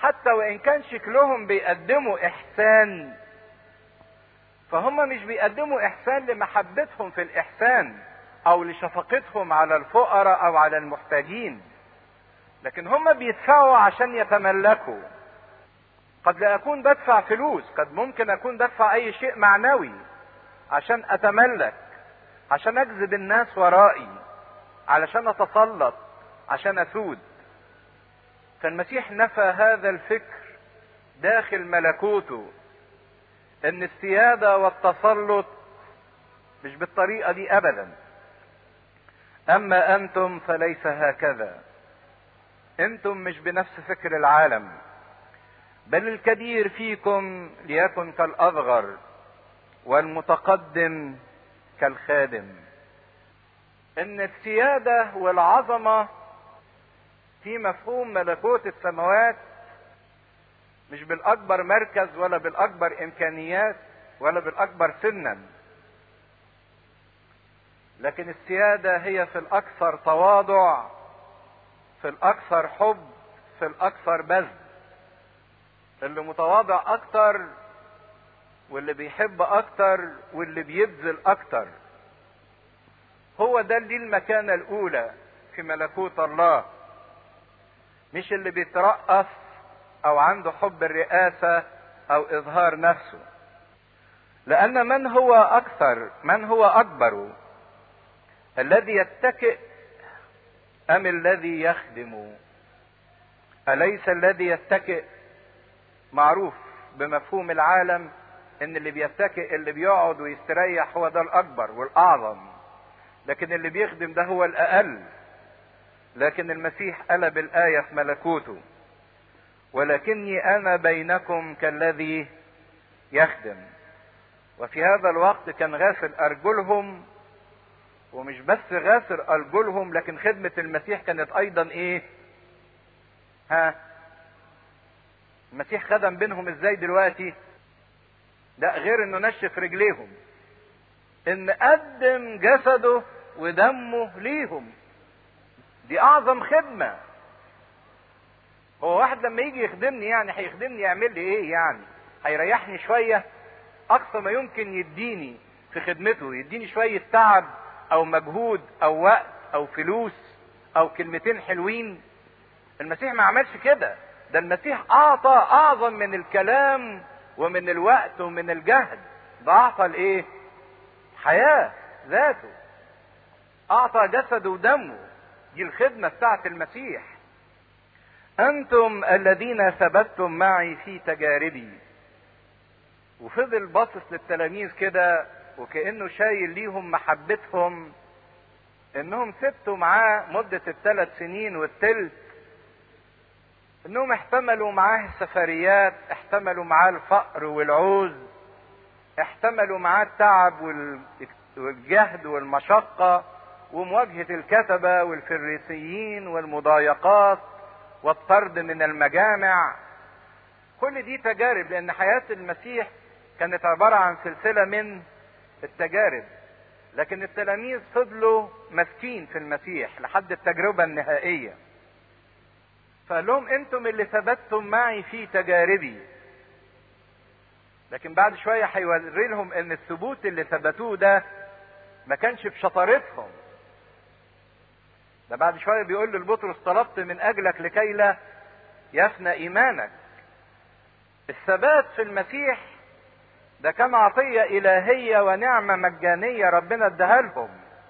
حتى وان كان شكلهم بيقدموا احسان فهم مش بيقدموا احسان لمحبتهم في الاحسان او لشفقتهم على الفقراء او على المحتاجين لكن هم بيدفعوا عشان يتملكوا قد لا اكون بدفع فلوس قد ممكن اكون بدفع اي شيء معنوي عشان اتملك عشان اجذب الناس ورائي علشان اتسلط عشان اسود فالمسيح نفى هذا الفكر داخل ملكوته ان السياده والتسلط مش بالطريقه دي ابدا اما انتم فليس هكذا انتم مش بنفس فكر العالم بل الكبير فيكم ليكن كالاصغر والمتقدم كالخادم ان السياده والعظمه في مفهوم ملكوت السماوات مش بالاكبر مركز ولا بالاكبر امكانيات ولا بالاكبر سنا لكن السياده هي في الاكثر تواضع في الاكثر حب في الاكثر بذل اللي متواضع اكتر واللي بيحب اكتر واللي بيبذل اكتر هو ده اللي المكانة الاولى في ملكوت الله مش اللي بيترأس او عنده حب الرئاسة او اظهار نفسه لان من هو اكثر من هو اكبر الذي يتكئ ام الذي يخدم اليس الذي يتكئ معروف بمفهوم العالم ان اللي بيتكئ اللي بيقعد ويستريح هو ده الاكبر والاعظم لكن اللي بيخدم ده هو الاقل لكن المسيح قلب الايه في ملكوته ولكني انا بينكم كالذي يخدم وفي هذا الوقت كان غاسل ارجلهم ومش بس غاسل ارجلهم لكن خدمه المسيح كانت ايضا ايه ها المسيح خدم بينهم ازاي دلوقتي لا غير انه نشف رجليهم ان قدم جسده ودمه ليهم دي اعظم خدمة هو واحد لما يجي يخدمني يعني هيخدمني يعمل لي ايه يعني هيريحني شوية اقصى ما يمكن يديني في خدمته يديني شوية تعب او مجهود او وقت او فلوس او كلمتين حلوين المسيح ما عملش كده ده المسيح اعطى اعظم من الكلام ومن الوقت ومن الجهد ده اعطى الايه حياة ذاته اعطى جسده ودمه دي الخدمة بتاعت المسيح انتم الذين ثبتتم معي في تجاربي وفضل باصص للتلاميذ كده وكانه شايل ليهم محبتهم انهم ثبتوا معاه مدة الثلاث سنين والتلت انهم احتملوا معاه السفريات احتملوا معاه الفقر والعوز احتملوا معاه التعب والجهد والمشقة ومواجهة الكتبة والفريسيين والمضايقات والطرد من المجامع كل دي تجارب لان حياة المسيح كانت عبارة عن سلسلة من التجارب لكن التلاميذ فضلوا ماسكين في المسيح لحد التجربة النهائية فقال لهم انتم اللي ثبتتم معي في تجاربي لكن بعد شوية هيوري لهم ان الثبوت اللي ثبتوه ده ما كانش بشطارتهم ده بعد شوية بيقول للبطرس طلبت من اجلك لكي لا يفنى ايمانك الثبات في المسيح ده كان عطية الهية ونعمة مجانية ربنا اداها لهم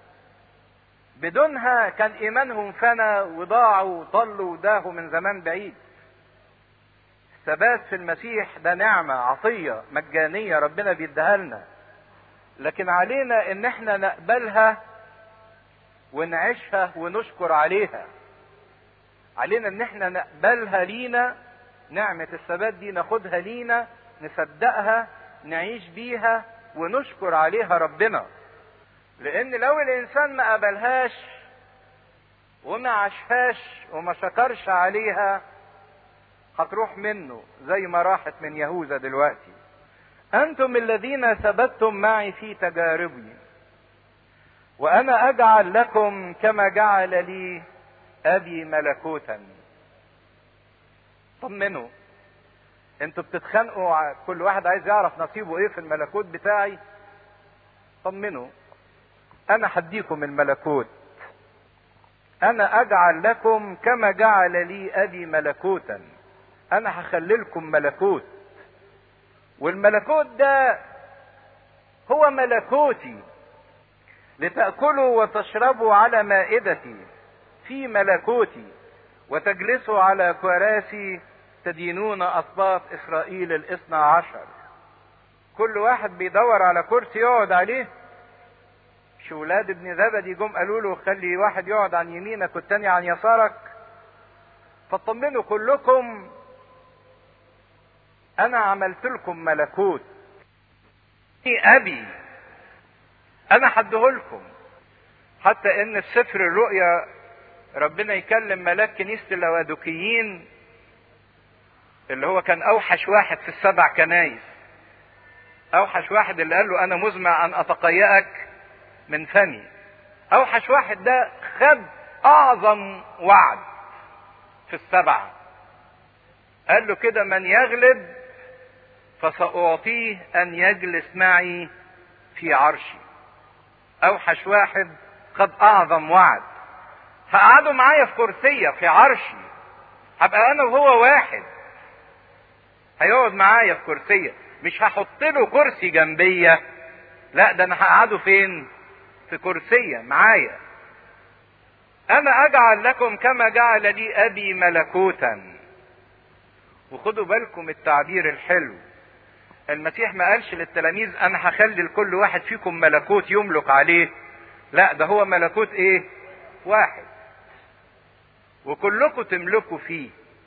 بدونها كان ايمانهم فنى وضاعوا وضلوا وداهوا من زمان بعيد الثبات في المسيح ده نعمة عطية مجانية ربنا بيديها لنا لكن علينا ان احنا نقبلها ونعيشها ونشكر عليها علينا ان احنا نقبلها لينا نعمة الثبات دي ناخدها لينا نصدقها نعيش بيها ونشكر عليها ربنا لان لو الانسان ما قبلهاش وما عاشهاش وما شكرش عليها هتروح منه زي ما راحت من يهوذا دلوقتي انتم الذين ثبتتم معي في تجاربي وانا اجعل لكم كما جعل لي ابي ملكوتا طمنوا انتوا بتتخانقوا كل واحد عايز يعرف نصيبه ايه في الملكوت بتاعي طمنوا انا هديكم الملكوت انا اجعل لكم كما جعل لي ابي ملكوتا انا هخللكم ملكوت والملكوت ده هو ملكوتي لتأكلوا وتشربوا على مائدتي في ملكوتي وتجلسوا على كراسي تدينون أسباط إسرائيل الاثنى عشر كل واحد بيدور على كرسي يقعد عليه مش ولاد ابن زبدي جم قالوا له خلي واحد يقعد عن يمينك والتاني عن يسارك فاطمنوا كلكم انا عملت لكم ملكوت ابي انا حدهولكم حتى ان في سفر الرؤيا ربنا يكلم ملاك كنيسة اللوادوكيين اللي هو كان اوحش واحد في السبع كنايس اوحش واحد اللي قال له انا مزمع ان اتقيأك من فمي اوحش واحد ده خد اعظم وعد في السبعة قال له كده من يغلب فسأعطيه ان يجلس معي في عرشي اوحش واحد خد اعظم وعد هقعدوا معايا في كرسية في عرشي هبقى انا وهو واحد هيقعد معايا في كرسية مش هحط له كرسي جنبية لا ده انا هقعده فين في كرسية معايا انا اجعل لكم كما جعل لي ابي ملكوتا وخدوا بالكم التعبير الحلو المسيح ما قالش للتلاميذ انا هخلي لكل واحد فيكم ملكوت يملك عليه لا ده هو ملكوت ايه واحد وكلكم تملكوا فيه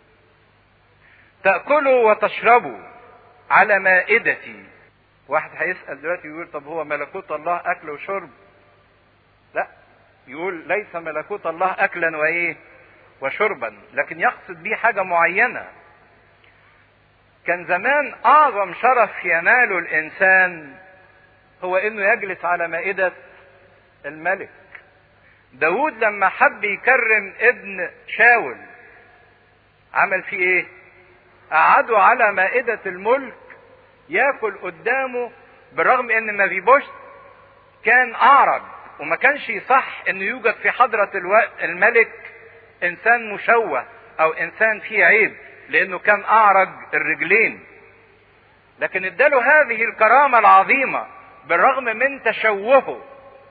تأكلوا وتشربوا على مائدتي واحد هيسأل دلوقتي يقول طب هو ملكوت الله أكل وشرب لا يقول ليس ملكوت الله أكلا وإيه وشربا لكن يقصد بيه حاجة معينة كان زمان أعظم شرف يناله الإنسان هو إنه يجلس على مائدة الملك داود لما حب يكرم ابن شاول عمل فيه ايه قعدوا على مائدة الملك ياكل قدامه بالرغم ان مفيبوشت كان اعرج وما كانش يصح انه يوجد في حضرة الوقت الملك انسان مشوه او انسان فيه عيب لانه كان اعرج الرجلين لكن اداله هذه الكرامة العظيمة بالرغم من تشوهه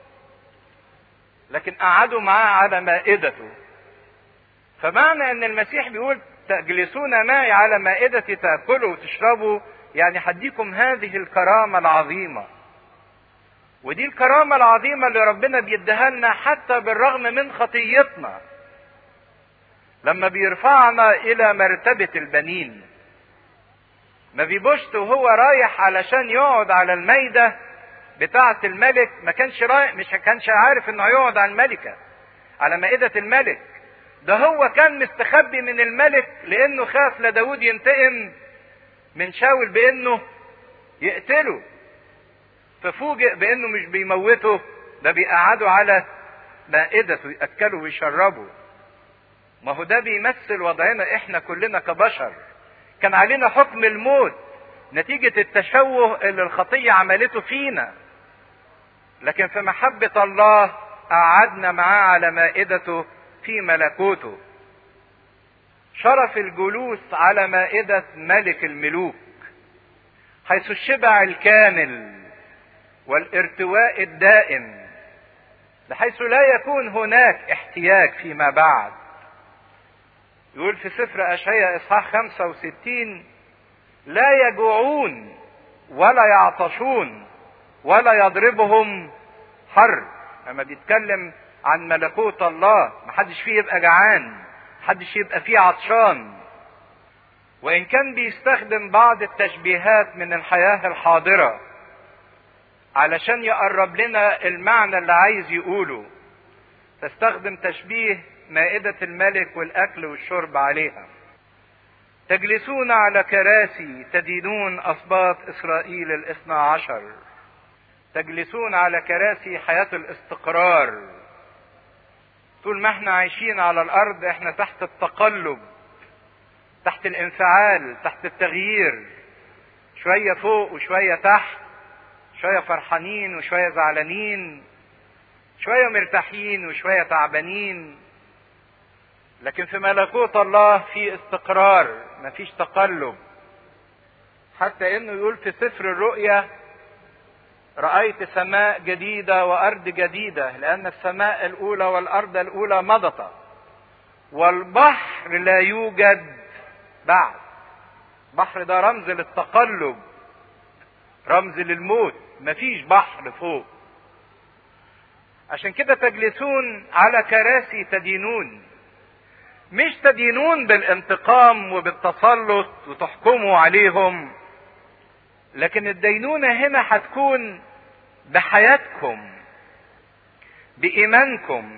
لكن قعدوا معاه على مائدته فمعنى ان المسيح بيقول تجلسون معي على مائدتي تاكلوا وتشربوا يعني هديكم هذه الكرامه العظيمه ودي الكرامه العظيمه اللي ربنا بيديها لنا حتى بالرغم من خطيتنا لما بيرفعنا الى مرتبه البنين ما بيبوشت وهو رايح علشان يقعد على الميده بتاعة الملك ما كانش رايح مش كانش عارف انه هيقعد على الملكة على مائدة الملك ده هو كان مستخبي من الملك لانه خاف لداود ينتقم من شاول بانه يقتله ففوجئ بانه مش بيموته ده بيقعده على مائدته يأكله ويشربه ما هو ده بيمثل وضعنا احنا كلنا كبشر كان علينا حكم الموت نتيجة التشوه اللي الخطية عملته فينا لكن في محبة الله قعدنا معاه على مائدته في ملكوته شرف الجلوس على مائدة ملك الملوك حيث الشبع الكامل والارتواء الدائم بحيث لا يكون هناك احتياج فيما بعد يقول في سفر أشعياء إصحاح 65 لا يجوعون ولا يعطشون ولا يضربهم حر لما بيتكلم عن ملكوت الله محدش فيه يبقى جعان محدش يبقى فيه عطشان وان كان بيستخدم بعض التشبيهات من الحياة الحاضرة علشان يقرب لنا المعنى اللي عايز يقوله تستخدم تشبيه مائدة الملك والأكل والشرب عليها تجلسون على كراسي تدينون أسباط إسرائيل الاثنى عشر تجلسون على كراسي حياة الاستقرار طول ما احنا عايشين على الأرض احنا تحت التقلب تحت الانفعال تحت التغيير شوية فوق وشوية تحت شوية فرحانين وشوية زعلانين شوية مرتاحين وشوية تعبانين لكن في ملكوت الله في استقرار مفيش تقلب حتى انه يقول في سفر الرؤيا رأيت سماء جديدة وأرض جديدة لأن السماء الأولى والأرض الأولى مضت والبحر لا يوجد بعد بحر ده رمز للتقلب رمز للموت مفيش بحر فوق عشان كده تجلسون على كراسي تدينون مش تدينون بالانتقام وبالتسلط وتحكموا عليهم لكن الدينونة هنا هتكون بحياتكم بإيمانكم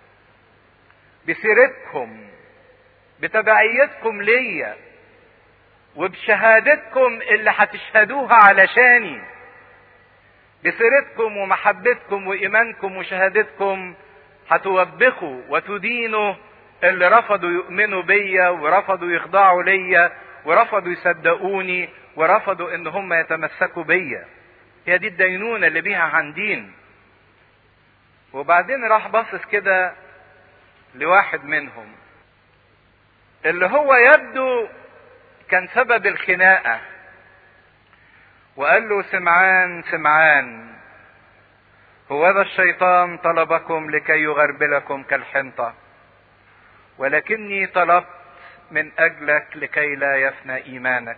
بسيرتكم بتبعيتكم ليا وبشهادتكم اللي هتشهدوها علشاني بسيرتكم ومحبتكم وإيمانكم وشهادتكم هتوبخوا وتدينوا اللي رفضوا يؤمنوا بيا ورفضوا يخضعوا ليا ورفضوا يصدقوني ورفضوا ان هم يتمسكوا بيا هي دي الدينونة اللي بيها عن دين وبعدين راح باصص كده لواحد منهم اللي هو يبدو كان سبب الخناقة وقال له سمعان سمعان هو ذا الشيطان طلبكم لكي يغربلكم كالحنطة ولكني طلبت من أجلك لكي لا يفنى إيمانك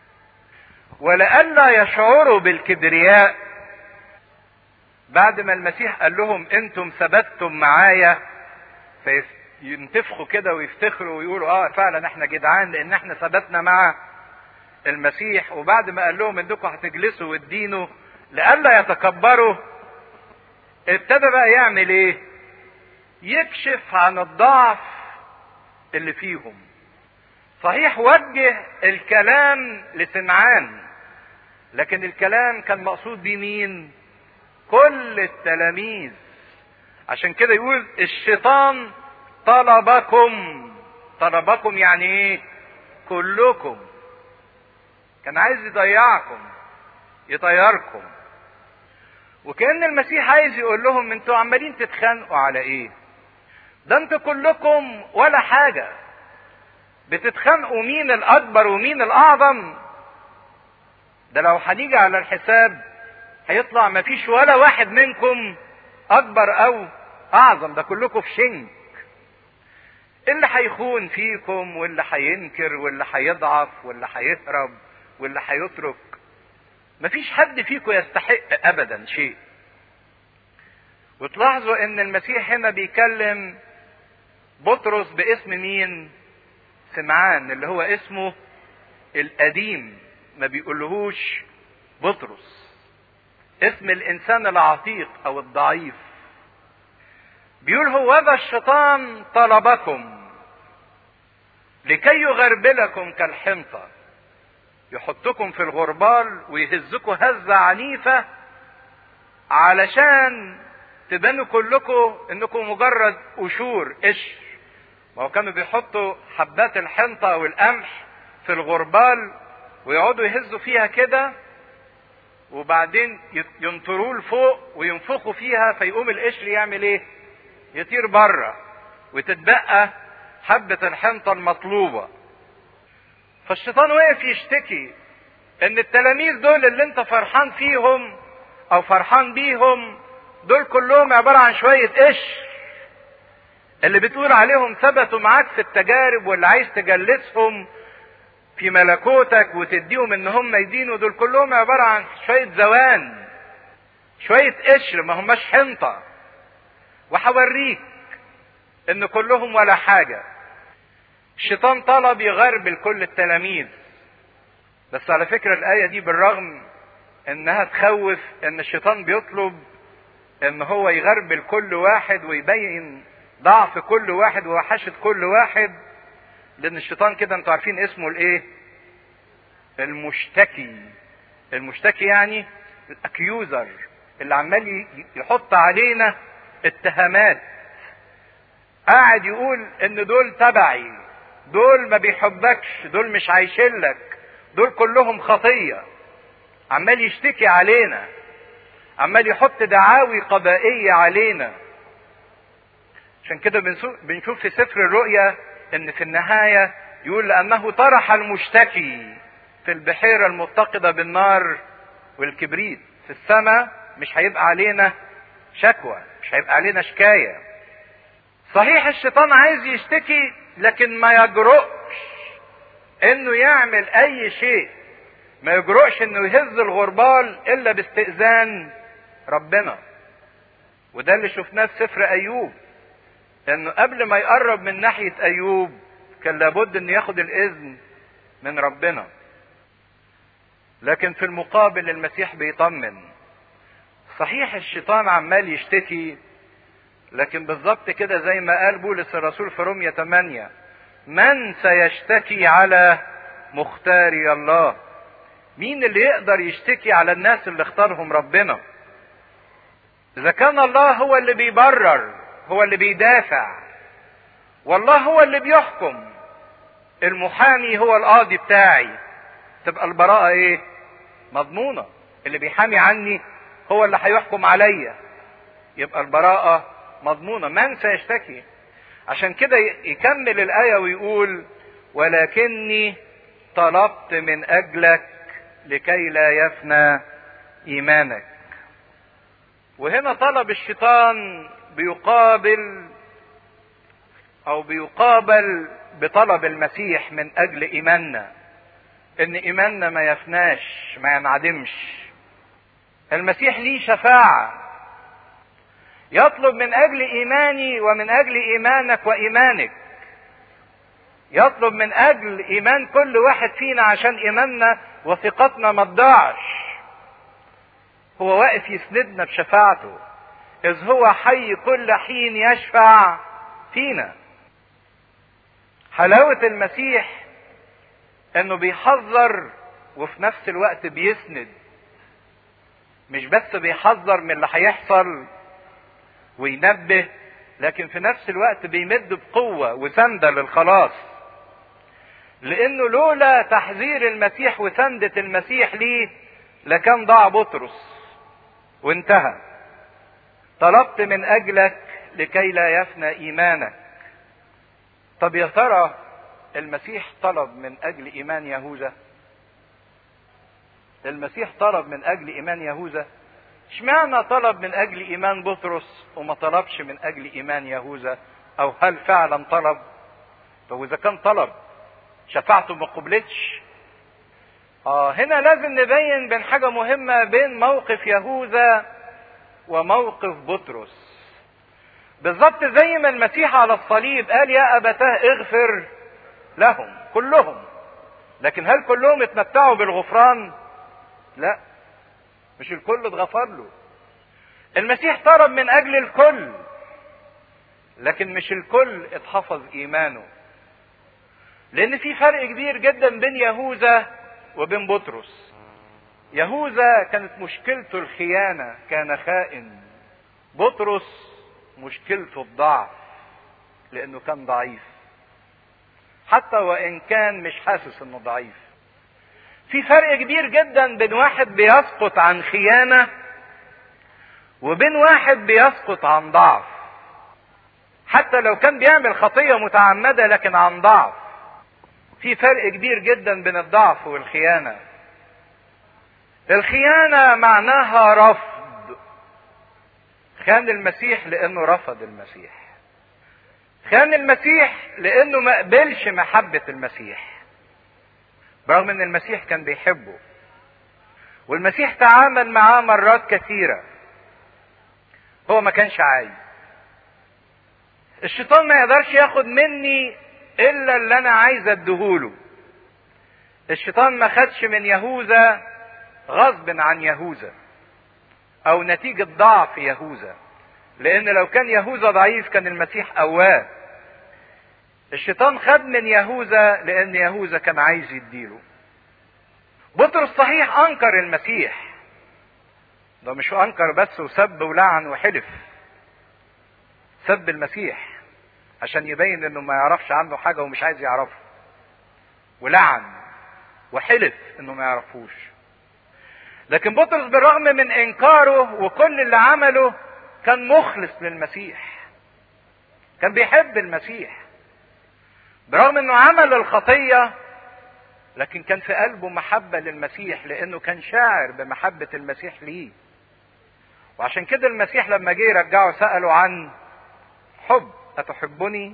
ولئلا يشعروا بالكبرياء بعد ما المسيح قال لهم انتم ثبتتم معايا فينتفخوا كده ويفتخروا ويقولوا اه فعلا احنا جدعان لان احنا ثبتنا مع المسيح وبعد ما قال لهم انكم هتجلسوا وتدينوا لئلا يتكبروا ابتدى بقى يعمل ايه يكشف عن الضعف اللي فيهم صحيح وجه الكلام لسمعان لكن الكلام كان مقصود بيه مين كل التلاميذ عشان كده يقول الشيطان طلبكم طلبكم يعني ايه كلكم كان عايز يضيعكم يطيركم وكأن المسيح عايز يقول لهم انتوا عمالين تتخانقوا على ايه ده انتوا كلكم ولا حاجة بتتخانقوا مين الاكبر ومين الاعظم ده لو هنيجي على الحساب هيطلع مفيش ولا واحد منكم اكبر او اعظم ده كلكم في شنك اللي هيخون فيكم واللي هينكر واللي هيضعف واللي هيهرب واللي هيترك مفيش حد فيكم يستحق ابدا شيء وتلاحظوا ان المسيح هنا بيكلم بطرس باسم مين سمعان اللي هو اسمه القديم ما بيقولهوش بطرس اسم الانسان العتيق او الضعيف بيقول هو ذا الشيطان طلبكم لكي يغربلكم كالحنطة يحطكم في الغربال ويهزكم هزة عنيفة علشان تبانوا كلكم انكم مجرد قشور قشر ما هو كانوا بيحطوا حبات الحنطة والقمح في الغربال ويقعدوا يهزوا فيها كده وبعدين ينطروه لفوق وينفخوا فيها فيقوم القشر يعمل ايه؟ يطير بره وتتبقى حبة الحنطة المطلوبة فالشيطان وقف يشتكي ان التلاميذ دول اللي انت فرحان فيهم او فرحان بيهم دول كلهم عبارة عن شوية قشر اللي بتقول عليهم ثبتوا معاك في التجارب واللي عايز تجلسهم في ملكوتك وتديهم ان هم يدينوا دول كلهم عبارة عن شوية زوان شوية قشر ما هماش حنطة وهوريك ان كلهم ولا حاجة الشيطان طلب يغربل كل التلاميذ بس على فكرة الآية دي بالرغم انها تخوف ان الشيطان بيطلب ان هو يغربل كل واحد ويبين ضعف كل واحد ووحشة كل واحد لان الشيطان كده انتوا عارفين اسمه الايه المشتكي المشتكي يعني الاكيوزر اللي عمال يحط علينا اتهامات قاعد يقول ان دول تبعي دول ما بيحبكش دول مش عايشين لك دول كلهم خطيه عمال يشتكي علينا عمال يحط دعاوي قبائيه علينا عشان كده بنشوف في سفر الرؤيا ان في النهايه يقول لانه طرح المشتكي في البحيره المتقده بالنار والكبريت في السماء مش هيبقى علينا شكوى مش هيبقى علينا شكايه صحيح الشيطان عايز يشتكي لكن ما يجرؤش انه يعمل اي شيء ما يجرؤش انه يهز الغربال الا باستئذان ربنا وده اللي شفناه في سفر ايوب انه قبل ما يقرب من ناحيه ايوب كان لابد انه ياخد الاذن من ربنا لكن في المقابل المسيح بيطمن صحيح الشيطان عمال يشتكي لكن بالظبط كده زي ما قال بولس الرسول في رومية 8 من سيشتكي على مختاري الله مين اللي يقدر يشتكي على الناس اللي اختارهم ربنا اذا كان الله هو اللي بيبرر هو اللي بيدافع والله هو اللي بيحكم المحامي هو القاضي بتاعي تبقى البراءة ايه مضمونة اللي بيحامي عني هو اللي هيحكم عليا يبقى البراءة مضمونة من سيشتكي عشان كده يكمل الآية ويقول ولكني طلبت من أجلك لكي لا يفنى إيمانك وهنا طلب الشيطان بيقابل أو بيقابل بطلب المسيح من أجل إيماننا إن إيماننا ما يفناش ما ينعدمش المسيح ليه شفاعة يطلب من اجل ايماني ومن اجل ايمانك وايمانك يطلب من اجل ايمان كل واحد فينا عشان ايماننا وثقتنا ما تضيعش هو واقف يسندنا بشفاعته اذ هو حي كل حين يشفع فينا حلاوة المسيح انه بيحذر وفي نفس الوقت بيسند مش بس بيحذر من اللي هيحصل وينبه لكن في نفس الوقت بيمد بقوة وسندة للخلاص لانه لولا تحذير المسيح وسندة المسيح ليه لكان ضاع بطرس وانتهى طلبت من اجلك لكي لا يفنى ايمانك طب يا ترى المسيح طلب من اجل ايمان يهوذا المسيح طلب من اجل ايمان يهوذا اشمعنى طلب من اجل ايمان بطرس وما طلبش من اجل ايمان يهوذا او هل فعلا طلب طب واذا كان طلب شفاعته ما قبلتش اه هنا لازم نبين بين حاجة مهمة بين موقف يهوذا وموقف بطرس بالظبط زي ما المسيح على الصليب قال يا ابتاه اغفر لهم كلهم لكن هل كلهم اتمتعوا بالغفران لا مش الكل اتغفر له المسيح طلب من اجل الكل لكن مش الكل اتحفظ ايمانه لان في فرق كبير جدا بين يهوذا وبين بطرس يهوذا كانت مشكلته الخيانه كان خائن بطرس مشكلته الضعف لانه كان ضعيف حتى وان كان مش حاسس انه ضعيف في فرق كبير جدا بين واحد بيسقط عن خيانه وبين واحد بيسقط عن ضعف حتى لو كان بيعمل خطيه متعمده لكن عن ضعف في فرق كبير جدا بين الضعف والخيانه الخيانه معناها رفض خان المسيح لانه رفض المسيح خان المسيح لانه ما قبلش محبه المسيح برغم ان المسيح كان بيحبه والمسيح تعامل معاه مرات كثيره هو ما كانش عايز الشيطان ما يقدرش ياخد مني الا اللي انا عايز اديهوله الشيطان ما خدش من يهوذا غصب عن يهوذا او نتيجة ضعف يهوذا لان لو كان يهوذا ضعيف كان المسيح قواه الشيطان خد من يهوذا لان يهوذا كان عايز يديله بطرس صحيح انكر المسيح ده مش انكر بس وسب ولعن وحلف سب المسيح عشان يبين انه ما يعرفش عنه حاجه ومش عايز يعرفه ولعن وحلف انه ما يعرفوش لكن بطرس بالرغم من انكاره وكل اللي عمله كان مخلص للمسيح كان بيحب المسيح برغم انه عمل الخطيه لكن كان في قلبه محبه للمسيح لانه كان شاعر بمحبه المسيح ليه وعشان كده المسيح لما جه يرجعه ساله عن حب اتحبني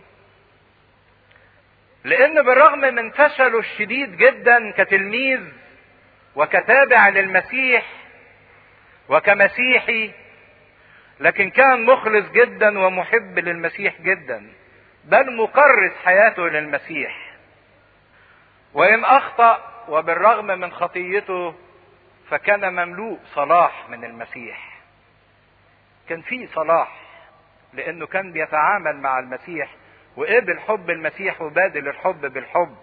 لان بالرغم من فشله الشديد جدا كتلميذ وكتابع للمسيح وكمسيحي لكن كان مخلص جدا ومحب للمسيح جدا بل مكرس حياته للمسيح وان اخطا وبالرغم من خطيته فكان مملوء صلاح من المسيح كان فيه صلاح لانه كان بيتعامل مع المسيح وقبل حب المسيح وبادل الحب بالحب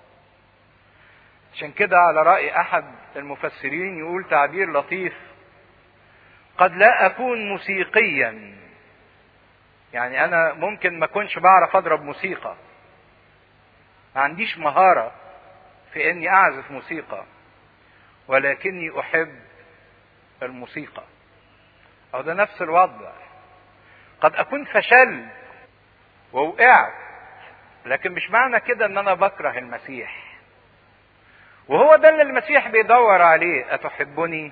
عشان كده على رأي أحد المفسرين يقول تعبير لطيف قد لا أكون موسيقيا يعني أنا ممكن ما أكونش بعرف أضرب موسيقى ما عنديش مهارة في إني أعزف موسيقى ولكني أحب الموسيقى أو ده نفس الوضع قد أكون فشلت ووقعت لكن مش معنى كده ان انا بكره المسيح وهو ده اللي المسيح بيدور عليه اتحبني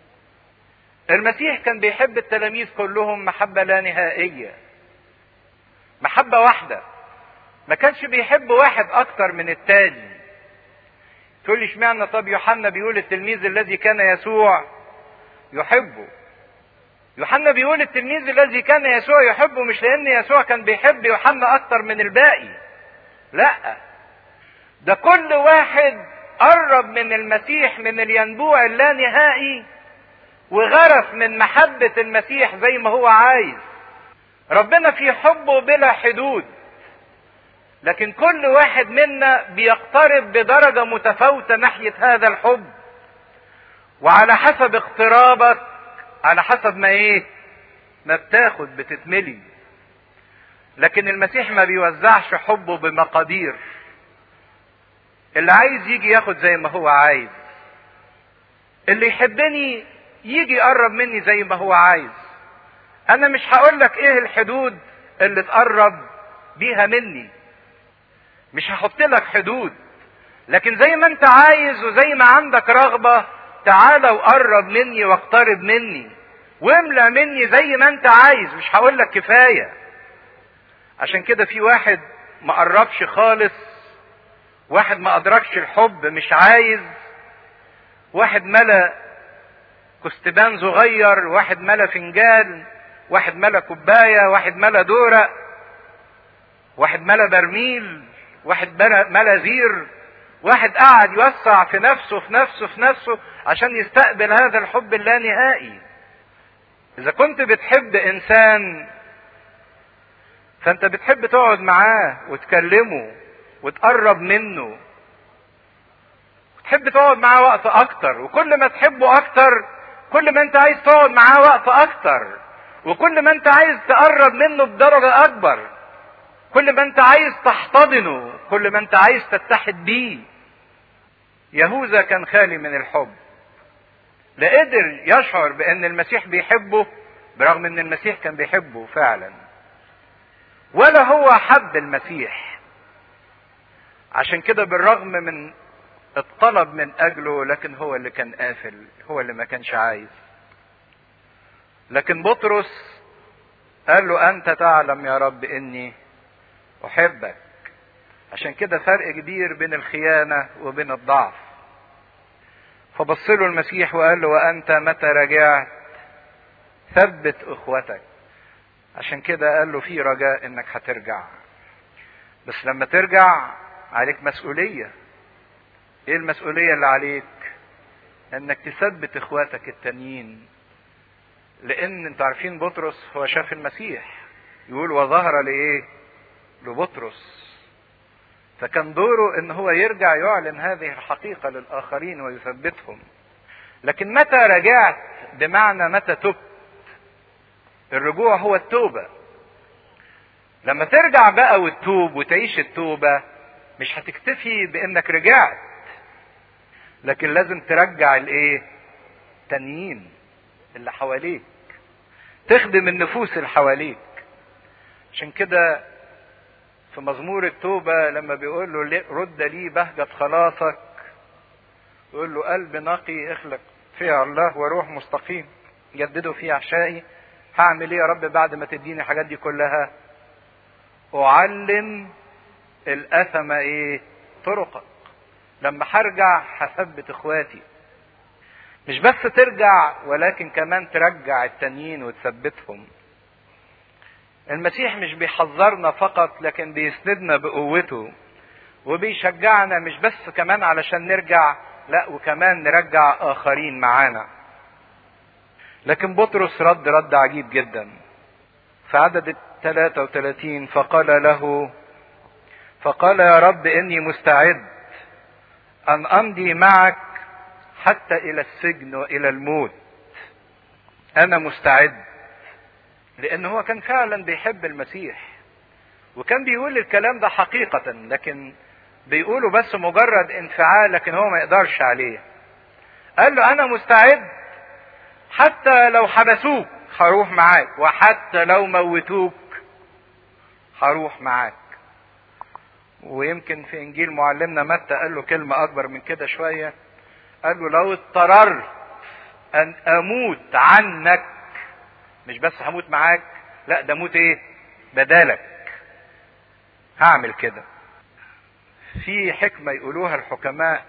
المسيح كان بيحب التلاميذ كلهم محبة لا نهائية محبة واحدة ما كانش بيحب واحد اكتر من التاني تقول لي اشمعنى طب يوحنا بيقول التلميذ الذي كان يسوع يحبه يوحنا بيقول التلميذ الذي كان يسوع يحبه مش لان يسوع كان بيحب يوحنا اكتر من الباقي لا ده كل واحد قرب من المسيح من الينبوع اللانهائي وغرف من محبة المسيح زي ما هو عايز ربنا في حبه بلا حدود لكن كل واحد منا بيقترب بدرجة متفاوتة ناحية هذا الحب وعلى حسب اقترابك على حسب ما ايه ما بتاخد بتتملي لكن المسيح ما بيوزعش حبه بمقادير اللي عايز يجي ياخد زي ما هو عايز اللي يحبني يجي يقرب مني زي ما هو عايز انا مش هقول لك ايه الحدود اللي تقرب بيها مني مش هحط لك حدود لكن زي ما انت عايز وزي ما عندك رغبه تعالى وقرب مني واقترب مني واملى مني زي ما انت عايز مش هقول لك كفايه عشان كده في واحد ما قربش خالص واحد ما ادركش الحب مش عايز واحد ملا كستبان صغير واحد ملا فنجان واحد ملا كوبايه واحد ملا دورق واحد ملا برميل واحد ملا زير واحد قاعد يوسع في نفسه في نفسه في نفسه عشان يستقبل هذا الحب اللانهائي اذا كنت بتحب انسان فانت بتحب تقعد معاه وتكلمه وتقرب منه وتحب تقعد معاه وقت اكتر وكل ما تحبه اكتر كل ما انت عايز تقعد معاه وقت اكتر وكل ما انت عايز تقرب منه بدرجة اكبر كل ما انت عايز تحتضنه كل ما انت عايز تتحد بيه يهوذا كان خالي من الحب لا قدر يشعر بان المسيح بيحبه برغم ان المسيح كان بيحبه فعلا ولا هو حب المسيح عشان كده بالرغم من الطلب من اجله لكن هو اللي كان قافل هو اللي ما كانش عايز لكن بطرس قال له انت تعلم يا رب اني احبك عشان كده فرق كبير بين الخيانه وبين الضعف فبص له المسيح وقال له وانت متى رجعت ثبت اخوتك عشان كده قال له في رجاء انك هترجع بس لما ترجع عليك مسؤوليه ايه المسؤوليه اللي عليك انك تثبت اخواتك التانيين لان انتوا عارفين بطرس هو شاف المسيح يقول وظهر لايه لبطرس فكان دوره ان هو يرجع يعلن هذه الحقيقه للاخرين ويثبتهم لكن متى رجعت بمعنى متى تبت الرجوع هو التوبه لما ترجع بقى وتتوب وتعيش التوبة مش هتكتفي بانك رجعت لكن لازم ترجع الايه تانيين اللي حواليك تخدم النفوس اللي حواليك عشان كده في مزمور التوبة لما بيقول له رد لي بهجة خلاصك يقول له قلب نقي اخلق فيها الله وروح مستقيم جددوا فيه احشائي هعمل ايه يا رب بعد ما تديني الحاجات دي كلها اعلم الاثم ايه طرقك لما هرجع هثبت اخواتي مش بس ترجع ولكن كمان ترجع التانيين وتثبتهم المسيح مش بيحذرنا فقط لكن بيسندنا بقوته وبيشجعنا مش بس كمان علشان نرجع لا وكمان نرجع اخرين معانا لكن بطرس رد رد عجيب جدا في عدد 33 فقال له فقال يا رب اني مستعد ان امضي معك حتى الى السجن والى الموت انا مستعد لان هو كان فعلا بيحب المسيح وكان بيقول الكلام ده حقيقة لكن بيقوله بس مجرد انفعال لكن هو ما يقدرش عليه قال له انا مستعد حتى لو حبسوك هروح معاك وحتى لو موتوك هروح معاك ويمكن في انجيل معلمنا متى قال له كلمة اكبر من كده شوية قال له لو اضطررت ان اموت عنك مش بس هموت معاك لا ده موت ايه بدالك هعمل كده في حكمة يقولوها الحكماء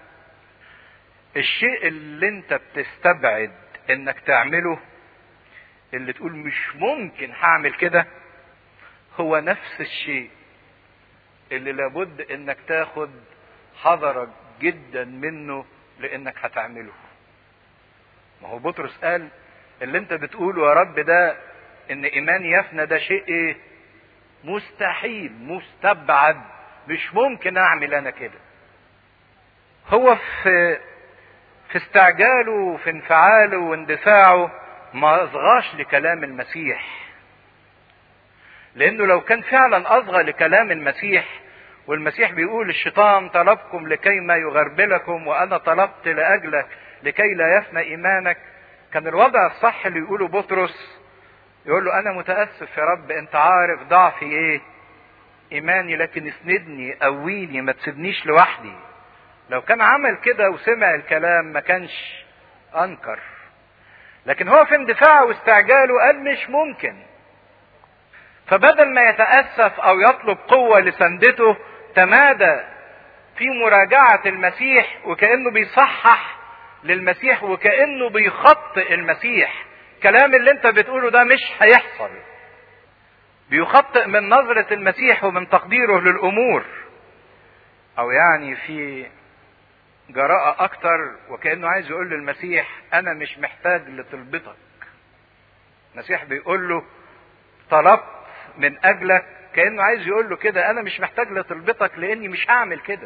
الشيء اللي انت بتستبعد انك تعمله اللي تقول مش ممكن هعمل كده هو نفس الشيء اللي لابد انك تاخد حذرك جدا منه لانك هتعمله ما هو بطرس قال اللي انت بتقوله يا رب ده ان ايماني يفنى ده شيء ايه مستحيل مستبعد مش ممكن اعمل انا كده هو في في استعجاله وفي انفعاله واندفاعه ما اصغاش لكلام المسيح لانه لو كان فعلا اصغى لكلام المسيح والمسيح بيقول الشيطان طلبكم لكي ما يغربلكم وانا طلبت لاجلك لكي لا يفنى ايمانك كان الوضع الصح اللي يقوله بطرس يقول له انا متاسف يا رب انت عارف ضعفي ايه ايماني لكن اسندني قويني ما تسيبنيش لوحدي لو كان عمل كده وسمع الكلام ما كانش انكر لكن هو في اندفاعه واستعجاله قال مش ممكن فبدل ما يتاسف او يطلب قوه لسندته تمادى في مراجعه المسيح وكانه بيصحح للمسيح وكانه بيخطئ المسيح الكلام اللي انت بتقوله ده مش هيحصل بيخطئ من نظرة المسيح ومن تقديره للأمور أو يعني في جراءة أكتر وكأنه عايز يقول للمسيح أنا مش محتاج لطلبتك المسيح بيقول له طلبت من أجلك كأنه عايز يقول له كده أنا مش محتاج لطلبتك لأني مش هعمل كده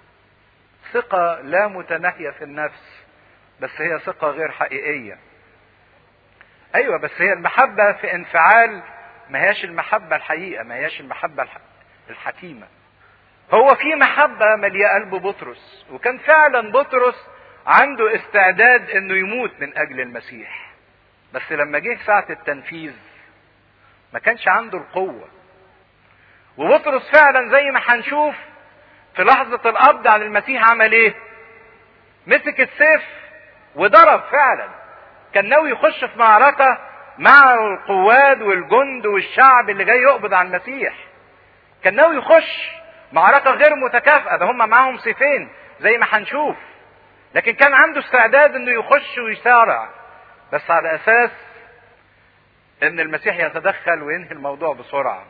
ثقة لا متناهية في النفس بس هي ثقة غير حقيقية أيوة بس هي المحبة في انفعال ما هياش المحبة الحقيقة ما هياش المحبة الحكيمة هو في محبة مليئة قلب بطرس وكان فعلا بطرس عنده استعداد انه يموت من اجل المسيح بس لما جه ساعة التنفيذ ما كانش عنده القوة وبطرس فعلا زي ما هنشوف في لحظة القبض على المسيح عمل ايه مسك السيف وضرب فعلا كان ناوي يخش في معركة مع القواد والجند والشعب اللي جاي يقبض على المسيح كان ناوي يخش معركة غير متكافئة ده هم معاهم سيفين زي ما هنشوف لكن كان عنده استعداد انه يخش ويسارع بس على اساس ان المسيح يتدخل وينهي الموضوع بسرعة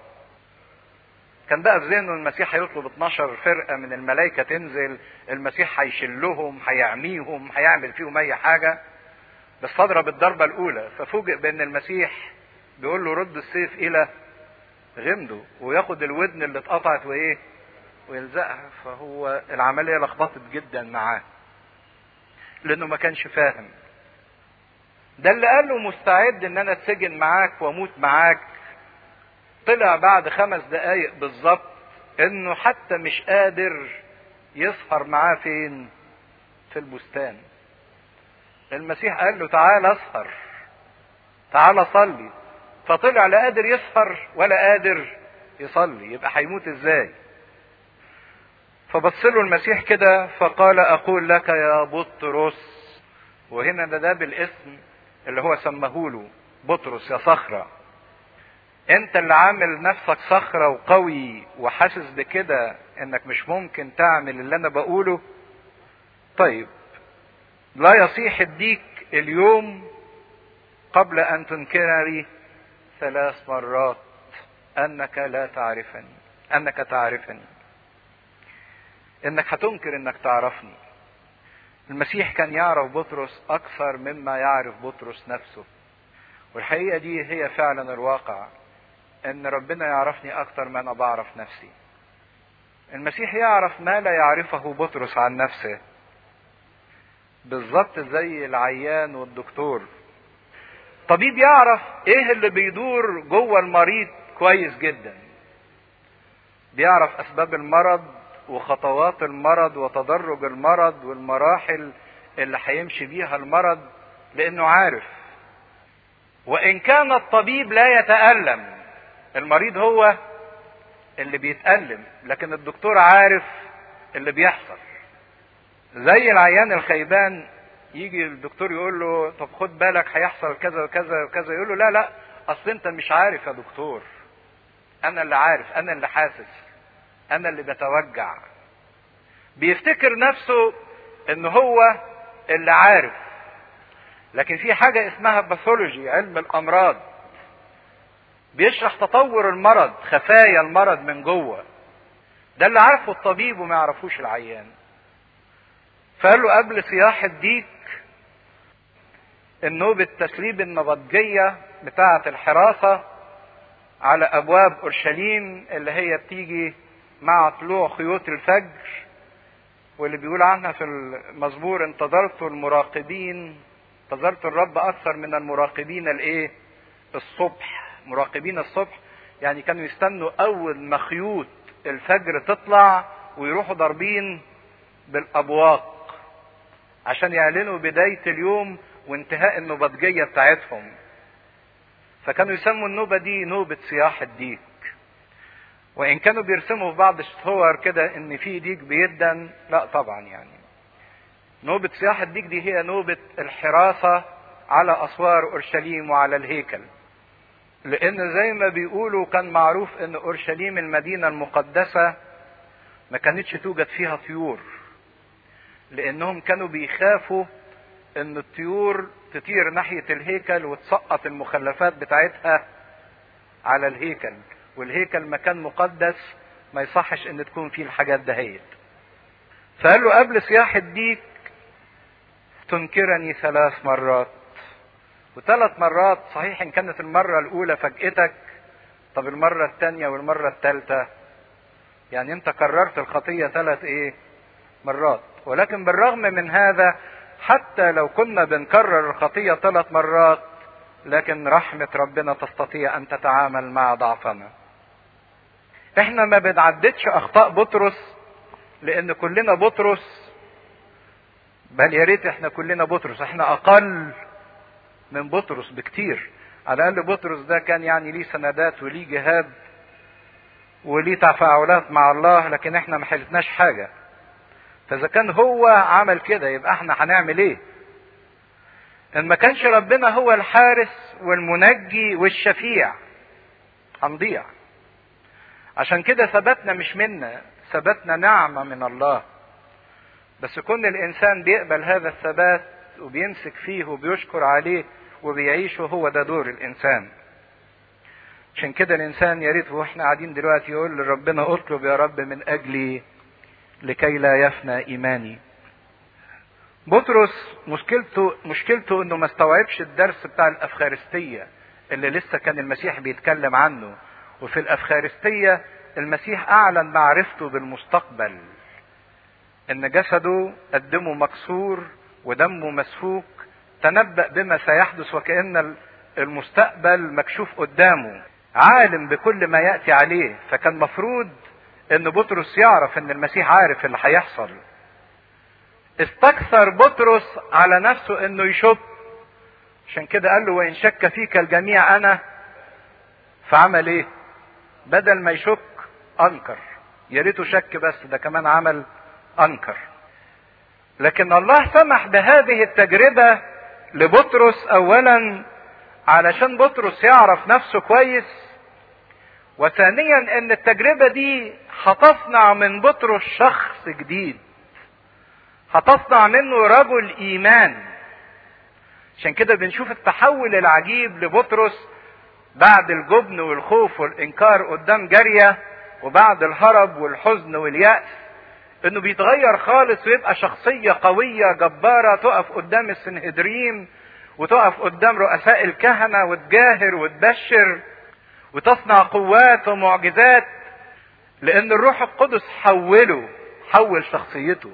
كان بقى في ذهنه المسيح هيطلب 12 فرقة من الملائكة تنزل المسيح هيشلهم هيعميهم هيعمل فيهم اي حاجة بس تضرب الضربة الأولى ففوجئ بأن المسيح بيقول له رد السيف إلى غمده وياخد الودن اللي اتقطعت وإيه ويلزقها فهو العملية لخبطت جدا معاه لأنه ما كانش فاهم ده اللي قال له مستعد إن أنا أتسجن معاك وأموت معاك طلع بعد خمس دقايق بالظبط انه حتى مش قادر يسهر معاه فين في البستان المسيح قال له تعال اسهر تعال صلي فطلع لا قادر يسهر ولا قادر يصلي يبقى هيموت ازاي فبص له المسيح كده فقال اقول لك يا بطرس وهنا ده, ده بالاسم اللي هو سمهوله بطرس يا صخرة انت اللي عامل نفسك صخرة وقوي وحاسس بكده انك مش ممكن تعمل اللي انا بقوله طيب لا يصيح الديك اليوم قبل ان تنكرني ثلاث مرات انك لا تعرفني انك تعرفني انك هتنكر انك تعرفني المسيح كان يعرف بطرس اكثر مما يعرف بطرس نفسه والحقيقه دي هي فعلا الواقع ان ربنا يعرفني اكثر ما انا بعرف نفسي المسيح يعرف ما لا يعرفه بطرس عن نفسه بالظبط زي العيان والدكتور طبيب يعرف ايه اللي بيدور جوه المريض كويس جدا بيعرف اسباب المرض وخطوات المرض وتدرج المرض والمراحل اللي هيمشي بيها المرض لانه عارف وان كان الطبيب لا يتالم المريض هو اللي بيتالم لكن الدكتور عارف اللي بيحصل زي العيان الخيبان يجي الدكتور يقول له طب خد بالك هيحصل كذا وكذا وكذا يقول له لا لا اصل انت مش عارف يا دكتور انا اللي عارف انا اللي حاسس انا اللي بتوجع بيفتكر نفسه ان هو اللي عارف لكن في حاجة اسمها باثولوجي علم الامراض بيشرح تطور المرض خفايا المرض من جوه ده اللي عارفه الطبيب وما يعرفوش العيان فقال له قبل صياح الديك النوبة تسريب النبطجية بتاعة الحراسة على أبواب أورشليم اللي هي بتيجي مع طلوع خيوط الفجر واللي بيقول عنها في المزمور انتظرت المراقبين انتظرت الرب أكثر من المراقبين الإيه؟ الصبح مراقبين الصبح يعني كانوا يستنوا أول ما خيوط الفجر تطلع ويروحوا ضاربين بالأبواق عشان يعلنوا بداية اليوم وانتهاء النبطجية بتاعتهم فكانوا يسموا النوبة دي نوبة صياح الديك وإن كانوا بيرسموا في بعض الصور كده إن في ديك بيدن لا طبعا يعني نوبة صياح الديك دي هي نوبة الحراسة على أسوار أورشليم وعلى الهيكل لأن زي ما بيقولوا كان معروف إن أورشليم المدينة المقدسة ما كانتش توجد فيها طيور لانهم كانوا بيخافوا ان الطيور تطير ناحية الهيكل وتسقط المخلفات بتاعتها على الهيكل والهيكل مكان مقدس ما يصحش ان تكون فيه الحاجات دهيت فقال له قبل صياح الديك تنكرني ثلاث مرات وثلاث مرات صحيح ان كانت المرة الاولى فاجئتك طب المرة الثانية والمرة الثالثة يعني انت كررت الخطية ثلاث ايه مرات ولكن بالرغم من هذا حتى لو كنا بنكرر الخطية ثلاث مرات لكن رحمة ربنا تستطيع أن تتعامل مع ضعفنا. احنا ما بنعددش أخطاء بطرس لأن كلنا بطرس بل يا ريت احنا كلنا بطرس احنا أقل من بطرس بكتير على الأقل بطرس ده كان يعني ليه سندات وليه جهاد وليه تفاعلات مع الله لكن احنا ما حلتناش حاجه فاذا كان هو عمل كده يبقى احنا هنعمل ايه ان ما كانش ربنا هو الحارس والمنجي والشفيع هنضيع عشان كده ثبتنا مش منا ثبتنا نعمة من الله بس كون الانسان بيقبل هذا الثبات وبيمسك فيه وبيشكر عليه وبيعيشه هو ده دور الانسان عشان كده الانسان يا ريت واحنا قاعدين دلوقتي يقول لربنا اطلب يا رب من اجلي لكي لا يفنى ايماني بطرس مشكلته مشكلته انه ما استوعبش الدرس بتاع الافخارستيه اللي لسه كان المسيح بيتكلم عنه وفي الافخارستيه المسيح اعلن معرفته بالمستقبل ان جسده قدمه مكسور ودمه مسفوك تنبأ بما سيحدث وكأن المستقبل مكشوف قدامه عالم بكل ما ياتي عليه فكان مفروض ان بطرس يعرف ان المسيح عارف اللي هيحصل استكثر بطرس على نفسه انه يشك عشان كده قال له وان شك فيك الجميع انا فعمل ايه بدل ما يشك انكر يا ريته شك بس ده كمان عمل انكر لكن الله سمح بهذه التجربه لبطرس اولا علشان بطرس يعرف نفسه كويس وثانيا ان التجربه دي هتصنع من بطرس شخص جديد هتصنع منه رجل ايمان عشان كده بنشوف التحول العجيب لبطرس بعد الجبن والخوف والانكار قدام جاريه وبعد الهرب والحزن واليأس انه بيتغير خالص ويبقى شخصية قوية جبارة تقف قدام السنهدريم وتقف قدام رؤساء الكهنة وتجاهر وتبشر وتصنع قوات ومعجزات لان الروح القدس حوله حول شخصيته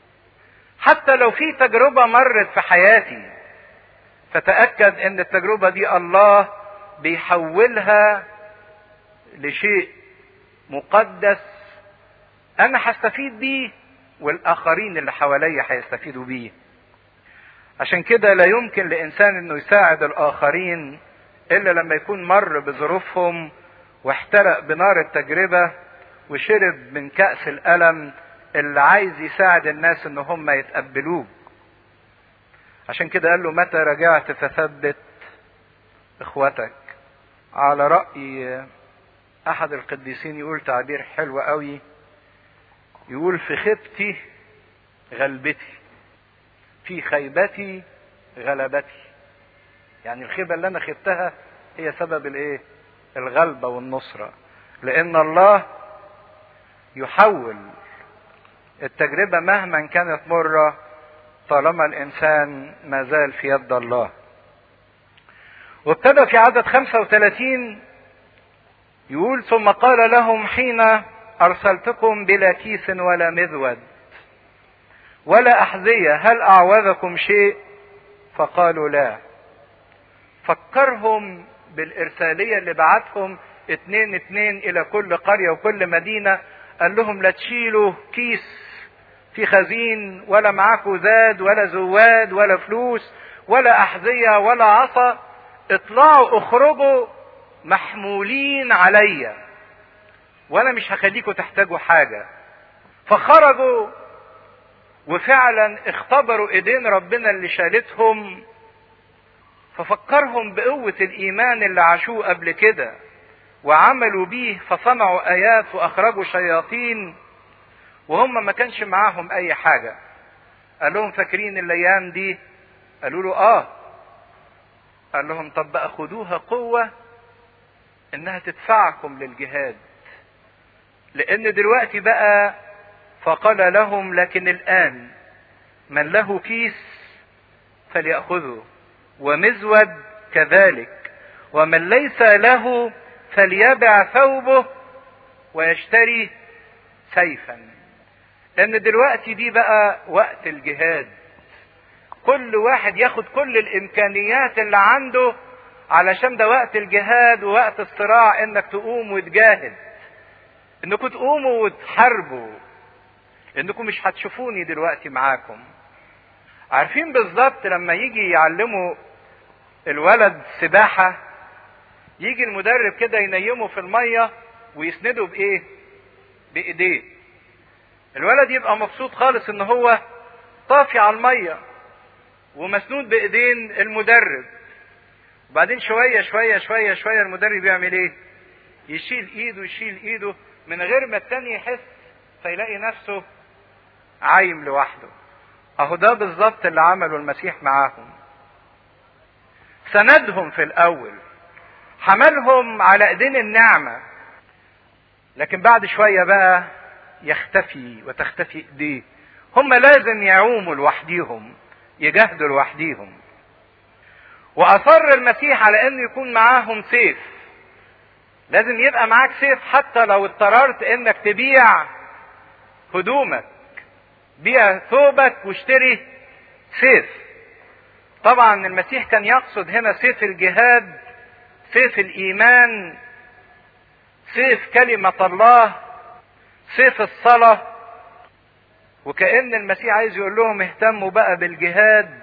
حتى لو في تجربة مرت في حياتي فتأكد ان التجربة دي الله بيحولها لشيء مقدس انا هستفيد بيه والاخرين اللي حواليا هيستفيدوا بيه عشان كده لا يمكن لانسان انه يساعد الاخرين الا لما يكون مر بظروفهم واحترق بنار التجربه وشرب من كاس الالم اللي عايز يساعد الناس ان هم يتقبلوه عشان كده قال له متى رجعت فثبت اخوتك على راي احد القديسين يقول تعبير حلو قوي يقول في خيبتي غلبتي في خيبتي غلبتي يعني الخيبة اللي انا خبتها هي سبب الايه الغلبة والنصرة لان الله يحول التجربة مهما كانت مرة طالما الانسان ما زال في يد الله وابتدى في عدد 35 يقول ثم قال لهم حين ارسلتكم بلا كيس ولا مذود ولا احذيه هل اعوذكم شيء فقالوا لا فكرهم بالارساليه اللي بعتهم اتنين اتنين الى كل قريه وكل مدينه قال لهم لا تشيلوا كيس في خزين ولا معاكم زاد ولا زواد ولا فلوس ولا احذيه ولا عصا اطلعوا اخرجوا محمولين عليا وانا مش هخليكم تحتاجوا حاجه فخرجوا وفعلا اختبروا ايدين ربنا اللي شالتهم ففكرهم بقوة الإيمان اللي عاشوه قبل كده وعملوا بيه فصنعوا آيات وأخرجوا شياطين وهم ما كانش معاهم أي حاجة قال لهم فاكرين الأيام دي قالوا له آه قال لهم طب بقى خدوها قوة إنها تدفعكم للجهاد لأن دلوقتي بقى فقال لهم لكن الآن من له كيس فليأخذه ومزود كذلك ومن ليس له فليبع ثوبه ويشتري سيفا لان دلوقتي دي بقى وقت الجهاد كل واحد ياخد كل الامكانيات اللي عنده علشان ده وقت الجهاد ووقت الصراع انك تقوم وتجاهد انكم تقوموا وتحاربوا انكم مش هتشوفوني دلوقتي معاكم عارفين بالظبط لما يجي يعلموا الولد سباحة يجي المدرب كده ينيمه في المية ويسنده بإيه؟ بإيديه. الولد يبقى مبسوط خالص إن هو طافي على المية ومسنود بإيدين المدرب. وبعدين شوية شوية شوية شوية المدرب يعمل إيه؟ يشيل إيده يشيل إيده من غير ما التاني يحس فيلاقي نفسه عايم لوحده. اهو ده بالظبط اللي عمله المسيح معاهم سندهم في الاول حملهم على ايدين النعمة لكن بعد شوية بقى يختفي وتختفي ايديه هم لازم يعوموا لوحديهم يجاهدوا لوحديهم واصر المسيح على انه يكون معاهم سيف لازم يبقى معاك سيف حتى لو اضطررت انك تبيع هدومك بيع ثوبك واشتري سيف طبعا المسيح كان يقصد هنا سيف الجهاد سيف الايمان سيف كلمة الله سيف الصلاة وكأن المسيح عايز يقول لهم اهتموا بقى بالجهاد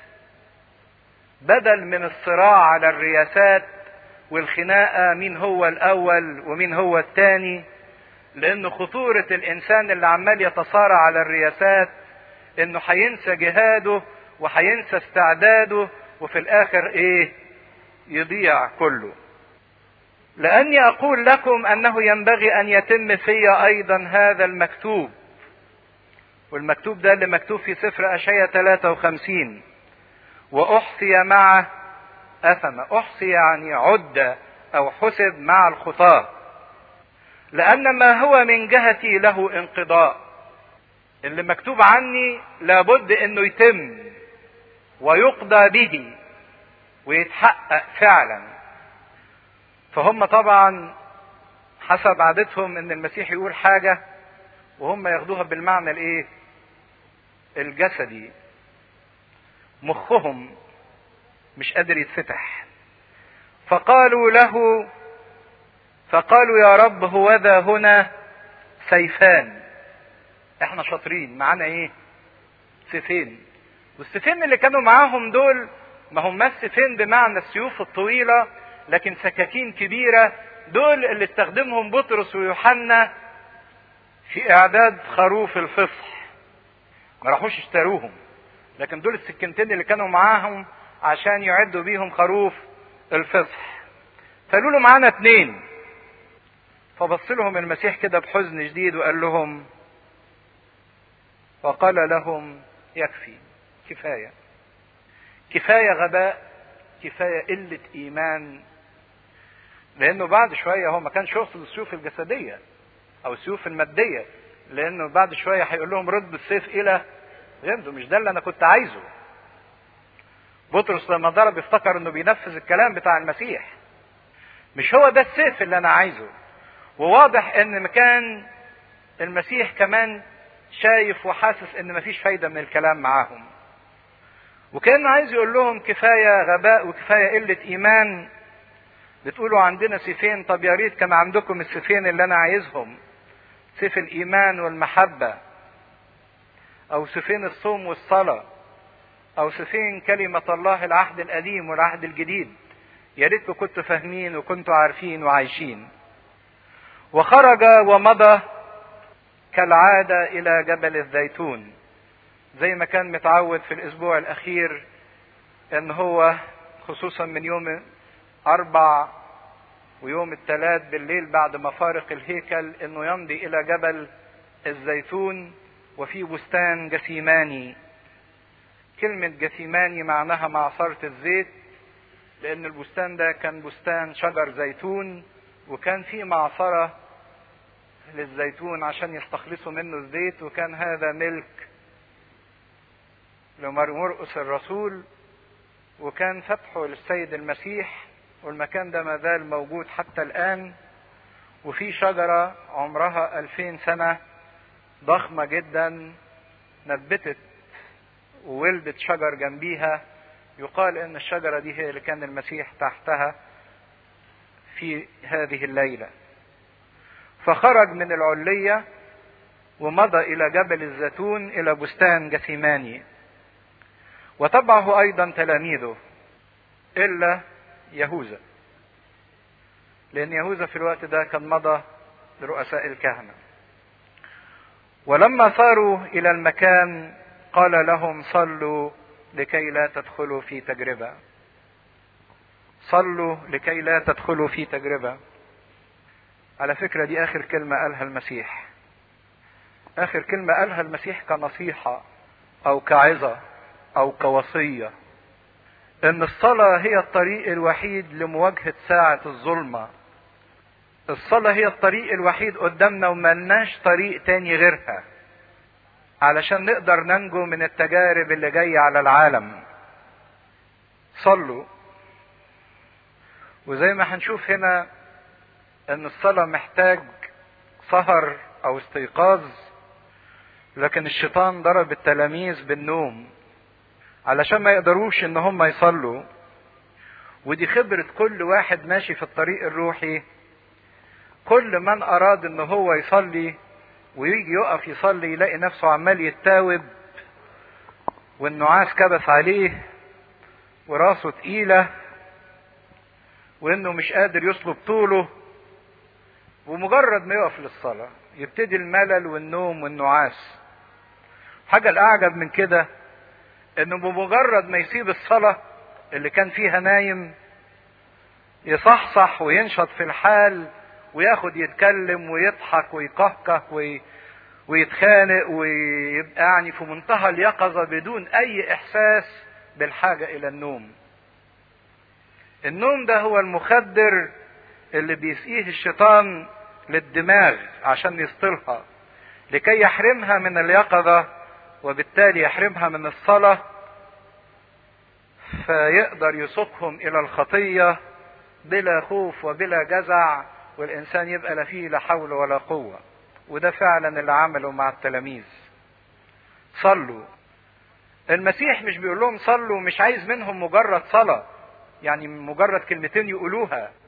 بدل من الصراع على الرياسات والخناقة مين هو الأول ومين هو الثاني لأن خطورة الإنسان اللي عمال يتصارع على الرياسات إنه هينسى جهاده وهينسى استعداده وفي الآخر إيه؟ يضيع كله. لأني أقول لكم أنه ينبغي أن يتم في أيضا هذا المكتوب. والمكتوب ده اللي مكتوب في سفر أشعية 53 وأحصي مع أثم أحصي يعني عد أو حسب مع الخطاة لأن ما هو من جهتي له انقضاء اللي مكتوب عني لابد انه يتم ويقضى به ويتحقق فعلا فهم طبعا حسب عادتهم ان المسيح يقول حاجة وهم ياخدوها بالمعنى الايه الجسدي مخهم مش قادر يتفتح فقالوا له فقالوا يا رب هو ذا هنا سيفان احنا شاطرين معانا ايه سيفين والسيفين اللي كانوا معاهم دول ما هم سيفين بمعنى السيوف الطويلة لكن سكاكين كبيرة دول اللي استخدمهم بطرس ويوحنا في اعداد خروف الفصح ما راحوش اشتروهم لكن دول السكينتين اللي كانوا معاهم عشان يعدوا بيهم خروف الفصح فقالوا له معانا اتنين فبص لهم المسيح كده بحزن شديد وقال لهم وقال لهم يكفي كفاية كفاية غباء كفاية قلة إيمان لأنه بعد شوية هو ما كانش يقصد السيوف الجسدية أو السيوف المادية لأنه بعد شوية هيقول لهم رد السيف إلى غمده مش ده اللي أنا كنت عايزه بطرس لما ضرب افتكر انه بينفذ الكلام بتاع المسيح مش هو ده السيف اللي انا عايزه وواضح ان مكان المسيح كمان شايف وحاسس ان مفيش فايدة من الكلام معاهم وكان عايز يقول لهم كفاية غباء وكفاية قلة ايمان بتقولوا عندنا سيفين طب يا ريت كان عندكم السيفين اللي انا عايزهم سيف الايمان والمحبة او سيفين الصوم والصلاه او سفين كلمة الله العهد القديم والعهد الجديد يا ريتكم كنتوا فاهمين وكنتوا عارفين وعايشين وخرج ومضى كالعادة إلى جبل الزيتون زي ما كان متعود في الأسبوع الأخير إن هو خصوصا من يوم أربع ويوم الثلاث بالليل بعد ما فارق الهيكل إنه يمضي إلى جبل الزيتون وفي بستان جسيماني كلمة جثيماني معناها معصرة الزيت لأن البستان ده كان بستان شجر زيتون وكان فيه معصرة للزيتون عشان يستخلصوا منه الزيت وكان هذا ملك لمرقس الرسول وكان فتحه للسيد المسيح والمكان ده ما زال موجود حتى الآن وفي شجرة عمرها ألفين سنة ضخمة جدا نبتت وولدت شجر جنبيها يقال ان الشجرة دي هي اللي كان المسيح تحتها في هذه الليلة فخرج من العلية ومضى الى جبل الزيتون الى بستان جثيماني وتبعه ايضا تلاميذه الا يهوذا لان يهوذا في الوقت ده كان مضى لرؤساء الكهنة ولما صاروا الى المكان قال لهم صلوا لكي لا تدخلوا في تجربة صلوا لكي لا تدخلوا في تجربة على فكرة دي آخر كلمة قالها المسيح آخر كلمة قالها المسيح كنصيحة أو كعظة أو كوصية إن الصلاة هي الطريق الوحيد لمواجهة ساعة الظلمة الصلاة هي الطريق الوحيد قدامنا وملناش طريق تاني غيرها علشان نقدر ننجو من التجارب اللي جاية على العالم صلوا وزي ما هنشوف هنا ان الصلاة محتاج سهر او استيقاظ لكن الشيطان ضرب التلاميذ بالنوم علشان ما يقدروش ان هم يصلوا ودي خبرة كل واحد ماشي في الطريق الروحي كل من اراد ان هو يصلي ويجي يقف يصلي يلاقي نفسه عمال يتاوب والنعاس كبس عليه وراسه تقيلة وانه مش قادر يصلب طوله ومجرد ما يقف للصلاة يبتدي الملل والنوم والنعاس حاجة الأعجب من كده إنه بمجرد ما يسيب الصلاة اللي كان فيها نايم يصحصح وينشط في الحال وياخد يتكلم ويضحك ويقهقه وي... ويتخانق ويبقى يعني في منتهى اليقظة بدون أي إحساس بالحاجة إلى النوم. النوم ده هو المخدر اللي بيسقيه الشيطان للدماغ عشان يسطلها لكي يحرمها من اليقظة وبالتالي يحرمها من الصلاة فيقدر يسوقهم إلى الخطية بلا خوف وبلا جزع والإنسان يبقى لا فيه لا حول ولا قوة وده فعلا اللي عمله مع التلاميذ صلوا المسيح مش بيقول لهم صلوا مش عايز منهم مجرد صلاة يعني مجرد كلمتين يقولوها